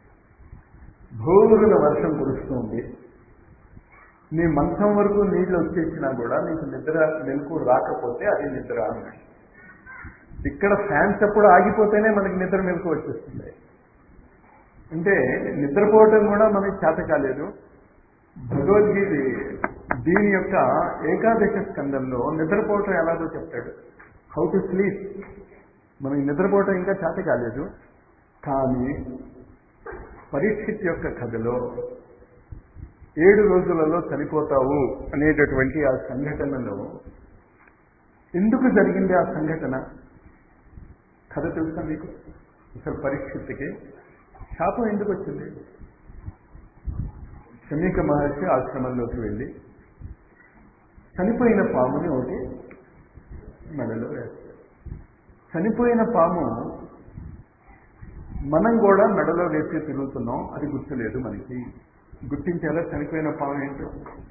భూముల వర్షం కురుస్తుంది నీ మంచం వరకు నీళ్లు వచ్చేసినా కూడా నీకు నిద్ర మెలకు రాకపోతే అది నిద్ర అన్నాడు ఇక్కడ ఫ్యాన్స్ ఎప్పుడు ఆగిపోతేనే మనకి నిద్ర మెలకు వచ్చేస్తుంది అంటే నిద్రపోవటం కూడా మనకి చేత కాలేదు భగవద్గీత దీని యొక్క ఏకాదశ స్కందంలో నిద్రపోవటం ఎలాగో చెప్తాడు హౌ టు స్లీప్ మనకి నిద్రపోవటం ఇంకా చేత కాలేదు కానీ పరీక్షిత్ యొక్క కథలో ఏడు రోజులలో చనిపోతావు అనేటటువంటి ఆ సంఘటనలో ఎందుకు జరిగింది ఆ సంఘటన కథ తెలుసా మీకు అసలు పరీక్షిత్కి శాపం ఎందుకు వచ్చింది శమీక మహర్షి ఆశ్రమంలోకి వెళ్ళి చనిపోయిన పాముని ఒకటి మెడలో వేస్తారు చనిపోయిన పాము మనం కూడా మెడలో వేసి తిరుగుతున్నాం అది గుర్తులేదు మనకి గుర్తించేలా చనిపోయిన పాము ఏంటో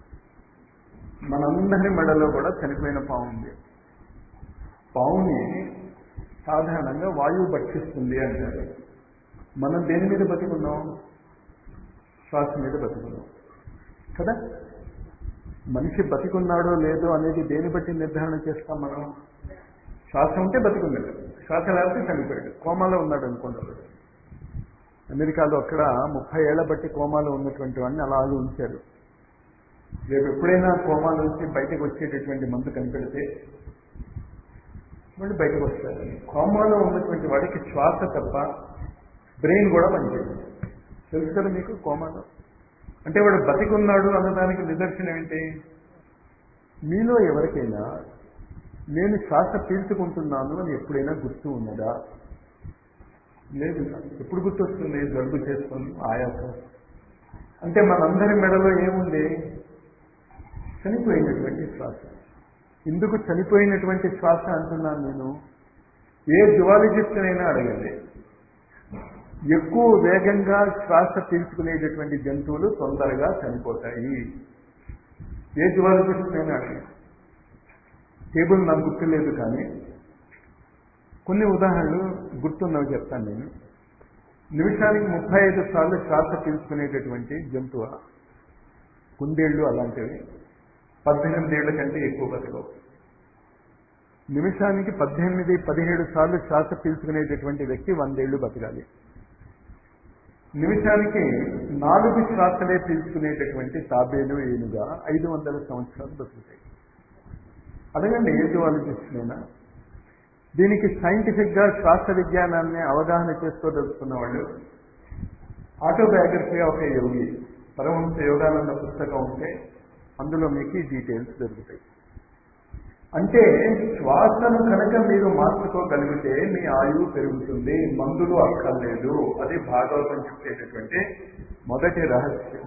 మనందరి మెడలో కూడా చనిపోయిన పాము ఉంది పావుని సాధారణంగా వాయువు భక్షిస్తుంది అంటారు మనం దేని మీద బతుకున్నాం శ్వాస మీద బతుకున్నాం కదా మనిషి బతికున్నాడో లేదో అనేది దేని బట్టి నిర్ధారణ చేస్తాం మనం శ్వాస ఉంటే బతికున్నాడు శ్వాస లేకపోతే చనిపోయాడు కోమాలో ఉన్నాడు అనుకుంటాడు అమెరికాలో అక్కడ ముప్పై ఏళ్ల బట్టి కోమాలో ఉన్నటువంటి వాడిని అలాగే ఉంచారు రేపు ఎప్పుడైనా కోమాలో నుంచి బయటకు వచ్చేటటువంటి మందు కనిపెడితే మళ్ళీ బయటకు వస్తారు కోమాలో ఉన్నటువంటి వాడికి శ్వాస తప్ప బ్రెయిన్ కూడా పనిచేయదు తెలుసు కదా మీకు కోమాలో అంటే వాడు బతికున్నాడు అన్నదానికి నిదర్శనం ఏంటి మీలో ఎవరికైనా నేను శ్వాస పీల్చుకుంటున్నాను అని ఎప్పుడైనా గుర్తు ఉన్నదా లేదు ఎప్పుడు గుర్తొస్తుంది జలుబు చేసుకొని ఆయాసం అంటే మనందరి మెడలో ఏముంది చనిపోయినటువంటి శ్వాస ఎందుకు చనిపోయినటువంటి శ్వాస అంటున్నాను నేను ఏ జువాలజిస్ట్నైనా అడగండి ఎక్కువ వేగంగా శ్వాస పీల్చుకునేటటువంటి జంతువులు తొందరగా చనిపోతాయి ఏ జువాలజిస్ట్నైనా అడగండి టేబుల్ నాకు గుర్తులేదు కానీ కొన్ని ఉదాహరణలు గుర్తున్నవి చెప్తాను నేను నిమిషానికి ముప్పై ఐదు సార్లు శ్వాస పీల్చుకునేటటువంటి జంతువు కుందేళ్లు అలాంటివి పద్దెనిమిది ఏళ్ల కంటే ఎక్కువ బతకవు నిమిషానికి పద్దెనిమిది పదిహేడు సార్లు శ్వాస పీల్చుకునేటటువంటి వ్యక్తి వందేళ్లు బతకాలి నిమిషానికి నాలుగు శ్వాసలే పీల్చుకునేటటువంటి తాబేలు ఏనుగా ఐదు వందల సంవత్సరాలు బతుకుతాయి అడగండి ఏ జువాలజిస్ట్నైనా దీనికి సైంటిఫిక్ గా శ్వాస విజ్ఞానాన్ని అవగాహన చేసుకోదలుచుకున్న వాళ్ళు ఆటోబయోగ్రఫీ ఒక యోగి పరమహంస యోగానంద పుస్తకం ఉంటే అందులో మీకు ఈ డీటెయిల్స్ దొరుకుతాయి అంటే శ్వాసను కనుక మీరు మార్చుకోగలిగితే మీ ఆయువు పెరుగుతుంది మందులు అక్కర్లేదు అది భాగవతం చెప్పేటటువంటి మొదటి రహస్యం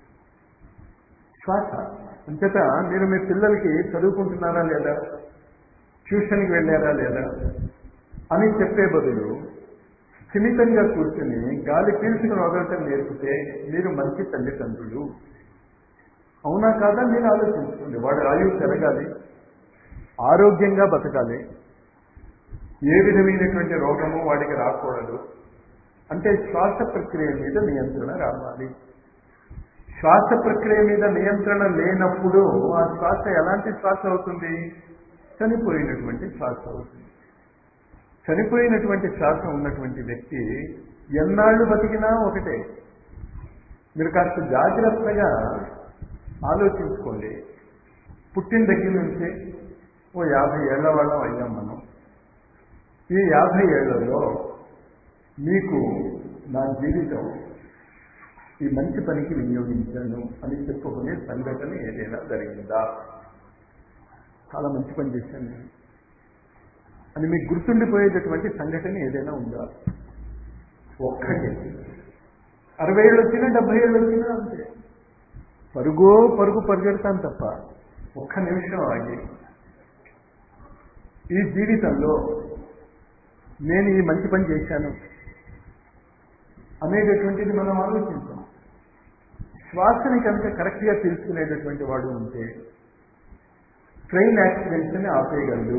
శ్వాస అంతట మీరు మీ పిల్లలకి చదువుకుంటున్నారా లేదా ట్యూషన్కి వెళ్ళారా లేదా అని చెప్పే బదులు స్థిమితంగా కూర్చుని గాలి పీల్చుకుని వదలటం నేర్పితే మీరు మంచి తల్లిదండ్రులు అవునా కాదా మీరు ఆలోచించుకోండి వాడు ఆయువు పెరగాలి ఆరోగ్యంగా బతకాలి ఏ విధమైనటువంటి రోగము వాడికి రాకూడదు అంటే శ్వాస ప్రక్రియ మీద నియంత్రణ రావాలి శ్వాస ప్రక్రియ మీద నియంత్రణ లేనప్పుడు ఆ శ్వాస ఎలాంటి శ్వాస అవుతుంది చనిపోయినటువంటి శ్వాస అవుతుంది చనిపోయినటువంటి శ్వాస ఉన్నటువంటి వ్యక్తి ఎన్నాళ్ళు బతికినా ఒకటే మీరు కాస్త జాగ్రత్తగా ఆలోచించుకోండి పుట్టిన దగ్గర నుంచి ఓ యాభై ఏళ్ల వాళ్ళం అయ్యాం మనం ఈ యాభై ఏళ్లలో మీకు నా జీవితం ఈ మంచి పనికి వినియోగించాను అని చెప్పుకునే సంఘటన ఏదైనా జరిగిందా చాలా మంచి పని చేశాను నేను అని మీకు గుర్తుండిపోయేటటువంటి సంఘటన ఏదైనా ఉందా ఒక్కటి అరవై ఏళ్ళు వచ్చినా డెబ్బై ఏళ్ళు వచ్చినా అంతే పరుగో పరుగు పరిగెడతాను తప్ప ఒక్క నిమిషం ఆగి ఈ జీవితంలో నేను ఈ మంచి పని చేశాను అనేటటువంటిది మనం ఆలోచించాం శ్వాసని కనుక కరెక్ట్గా తీసుకునేటటువంటి వాడు ఉంటే ట్రైన్ యాక్సిడెంట్స్ని ఆపేయగలడు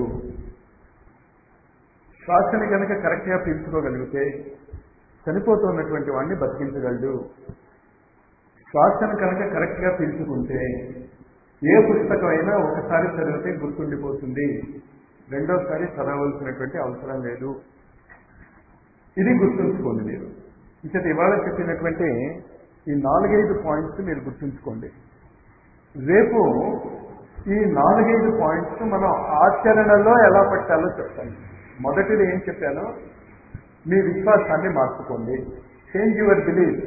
శ్వాసని కనుక కరెక్ట్గా పీల్చుకోగలిగితే చనిపోతున్నటువంటి వాడిని బతికించగలడు శ్వాసను కనుక కరెక్ట్గా పీల్చుకుంటే ఏ పుస్తకమైనా ఒకసారి చదివితే గుర్తుండిపోతుంది రెండోసారి చదవలసినటువంటి అవసరం లేదు ఇది గుర్తుంచుకోండి మీరు ఇంకా ఇవాళ చెప్పినటువంటి ఈ నాలుగైదు పాయింట్స్ మీరు గుర్తుంచుకోండి రేపు ఈ నాలుగైదు పాయింట్స్ మనం ఆచరణలో ఎలా పెట్టాలో చెప్తాను మొదటిది ఏం చెప్పాను మీ విశ్వాసాన్ని మార్చుకోండి చేంజ్ యువర్ బిలీఫ్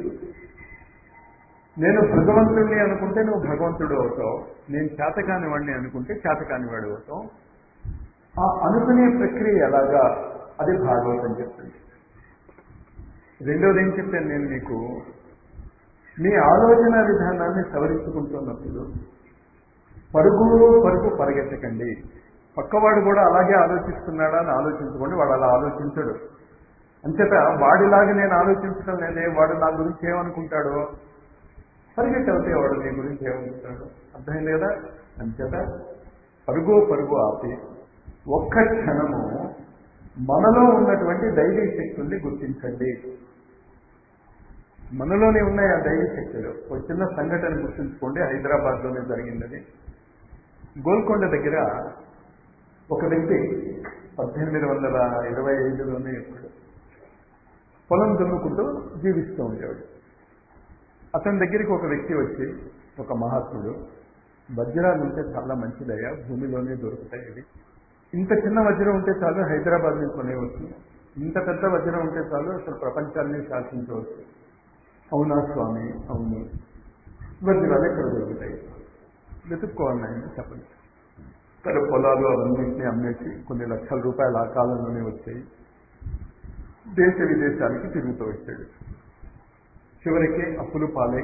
నేను భగవంతుడిని అనుకుంటే నువ్వు భగవంతుడు అవుతావు నేను చేతకాని వాడిని అనుకుంటే చేతకాని వాడు అవుతావు ఆ అనుకునే ప్రక్రియ ఎలాగా అది భాగవతం చెప్తుంది రెండోది ఏం చెప్పాను నేను మీకు మీ ఆలోచన విధానాన్ని సవరించుకుంటున్నప్పుడు పరుగు పరుగు పరిగెత్తకండి పక్కవాడు కూడా అలాగే ఆలోచిస్తున్నాడా అని ఆలోచించుకోండి వాడు అలా ఆలోచించడు అంచేత వాడిలాగా నేను ఆలోచించడం లేదే వాడు నా గురించి ఏమనుకుంటాడో పరిగెట్టి అవుతే వాడు నీ గురించి ఏమనుకుంటాడు అర్థమైంది కదా అంచేత పరుగు పరుగు ఆపి ఒక్క క్షణము మనలో ఉన్నటువంటి దైవీ శక్తుల్ని గుర్తించండి మనలోనే ఉన్నాయి ఆ దైవీ శక్తులు ఒక చిన్న సంఘటన గుర్తుంచుకోండి హైదరాబాద్లోనే జరిగిందని గోల్కొండ దగ్గర ఒక వ్యక్తి పద్దెనిమిది వందల ఇరవై ఐదులోనే ఎప్పుడు పొలం దున్నుకుంటూ జీవిస్తూ ఉండేవాడు అతని దగ్గరికి ఒక వ్యక్తి వచ్చి ఒక మహాత్ముడు వజ్రాలు ఉంటే చాలా మంచిదయ్యా భూమిలోనే దొరుకుతాయి ఇవి ఇంత చిన్న వజ్రం ఉంటే చాలు హైదరాబాద్ నుంచి కొనేవచ్చు ఇంత పెద్ద వజ్రం ఉంటే చాలు అసలు ప్రపంచాన్ని శాసించవచ్చు అవునా స్వామి అవును వజ్రాలు ఎక్కడ దొరుకుతాయి వెతుక్కోవాలి ఆయన చెప్పండి తన పొలాలు అవన్నింటినీ అమ్మేసి కొన్ని లక్షల రూపాయలు ఆ కాలంలోనే వచ్చాయి దేశ విదేశాలకి తిరుగుతూ వచ్చాడు చివరికి అప్పులు పాలై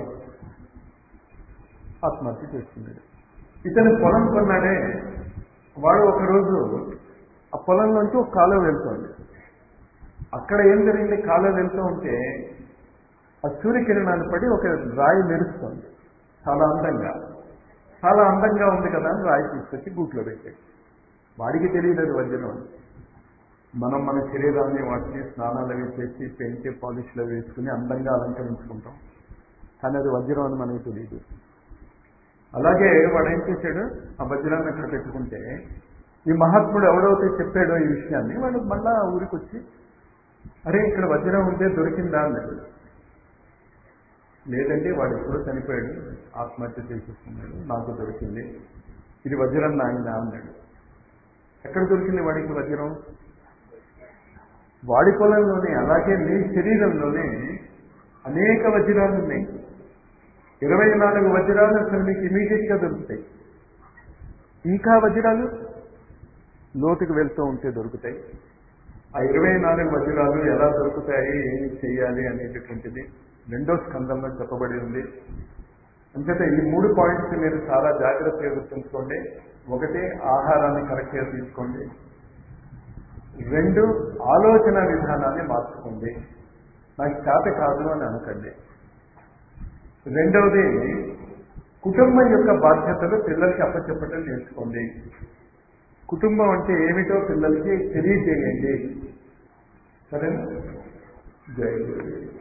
ఆత్మహత్య చేసుకున్నాడు ఇతను పొలం కొన్నాడే వాడు ఒకరోజు ఆ పొలంలోంచి ఒక కాలువ వెళ్తోంది అక్కడ ఏం జరిగింది కాలువ వెళ్తూ ఉంటే ఆ సూర్యకిరణాన్ని పడి ఒక రాయి మెరుస్తోంది చాలా అందంగా చాలా అందంగా ఉంది కదా అని రాయి తీసుకొచ్చి గూట్లో పెట్టాడు వాడికి తెలియదు అది వజ్రం అని మనం మన శరీరాన్ని వాటిని స్నానాలు అవి చేసి పెయింట్ పాలిష్లు అవి వేసుకుని అందంగా అలంకరించుకుంటాం కానీ అది వజ్రం అని మనకు తెలియదు అలాగే వాడు ఏం చేశాడు ఆ వజ్రాన్ని అక్కడ పెట్టుకుంటే ఈ మహాత్ముడు ఎవడైతే చెప్పాడో ఈ విషయాన్ని వాడు మళ్ళా ఊరికి వచ్చి అరే ఇక్కడ వజ్రం ఉంటే దొరికిందా అన్నాడు లేదంటే వాడు ఎప్పుడో చనిపోయాడు ఆత్మహత్య చేసేసుకున్నాడు నాకు దొరికింది ఇది వజ్రం నాయన అన్నాడు ఎక్కడ దొరికింది వాడికి వజ్రం వాడి పొలంలోనే అలాగే మీ శరీరంలోనే అనేక వజ్రాలు ఉన్నాయి ఇరవై నాలుగు వజ్రాలు అసలు మీకు ఇమీడియట్ గా దొరుకుతాయి ఇంకా వజ్రాలు లోతుకు వెళ్తూ ఉంటే దొరుకుతాయి ఆ ఇరవై నాలుగు వజ్రాలు ఎలా దొరుకుతాయి ఏం చేయాలి అనేటటువంటిది రెండో స్కందంలో చెప్పబడి ఉంది అంచేత ఈ మూడు పాయింట్స్ మీరు చాలా జాగ్రత్తగా గుర్తుంచుకోండి ఒకటి ఆహారాన్ని కరెక్ట్గా తీసుకోండి రెండు ఆలోచన విధానాన్ని మార్చుకోండి నాకు చేత కాదు అని అనకండి రెండవది కుటుంబం యొక్క బాధ్యతలు పిల్లలకి అప్పచెప్పటం నేర్చుకోండి కుటుంబం అంటే ఏమిటో పిల్లలకి తెలియజేయండి సరేనా జై గురు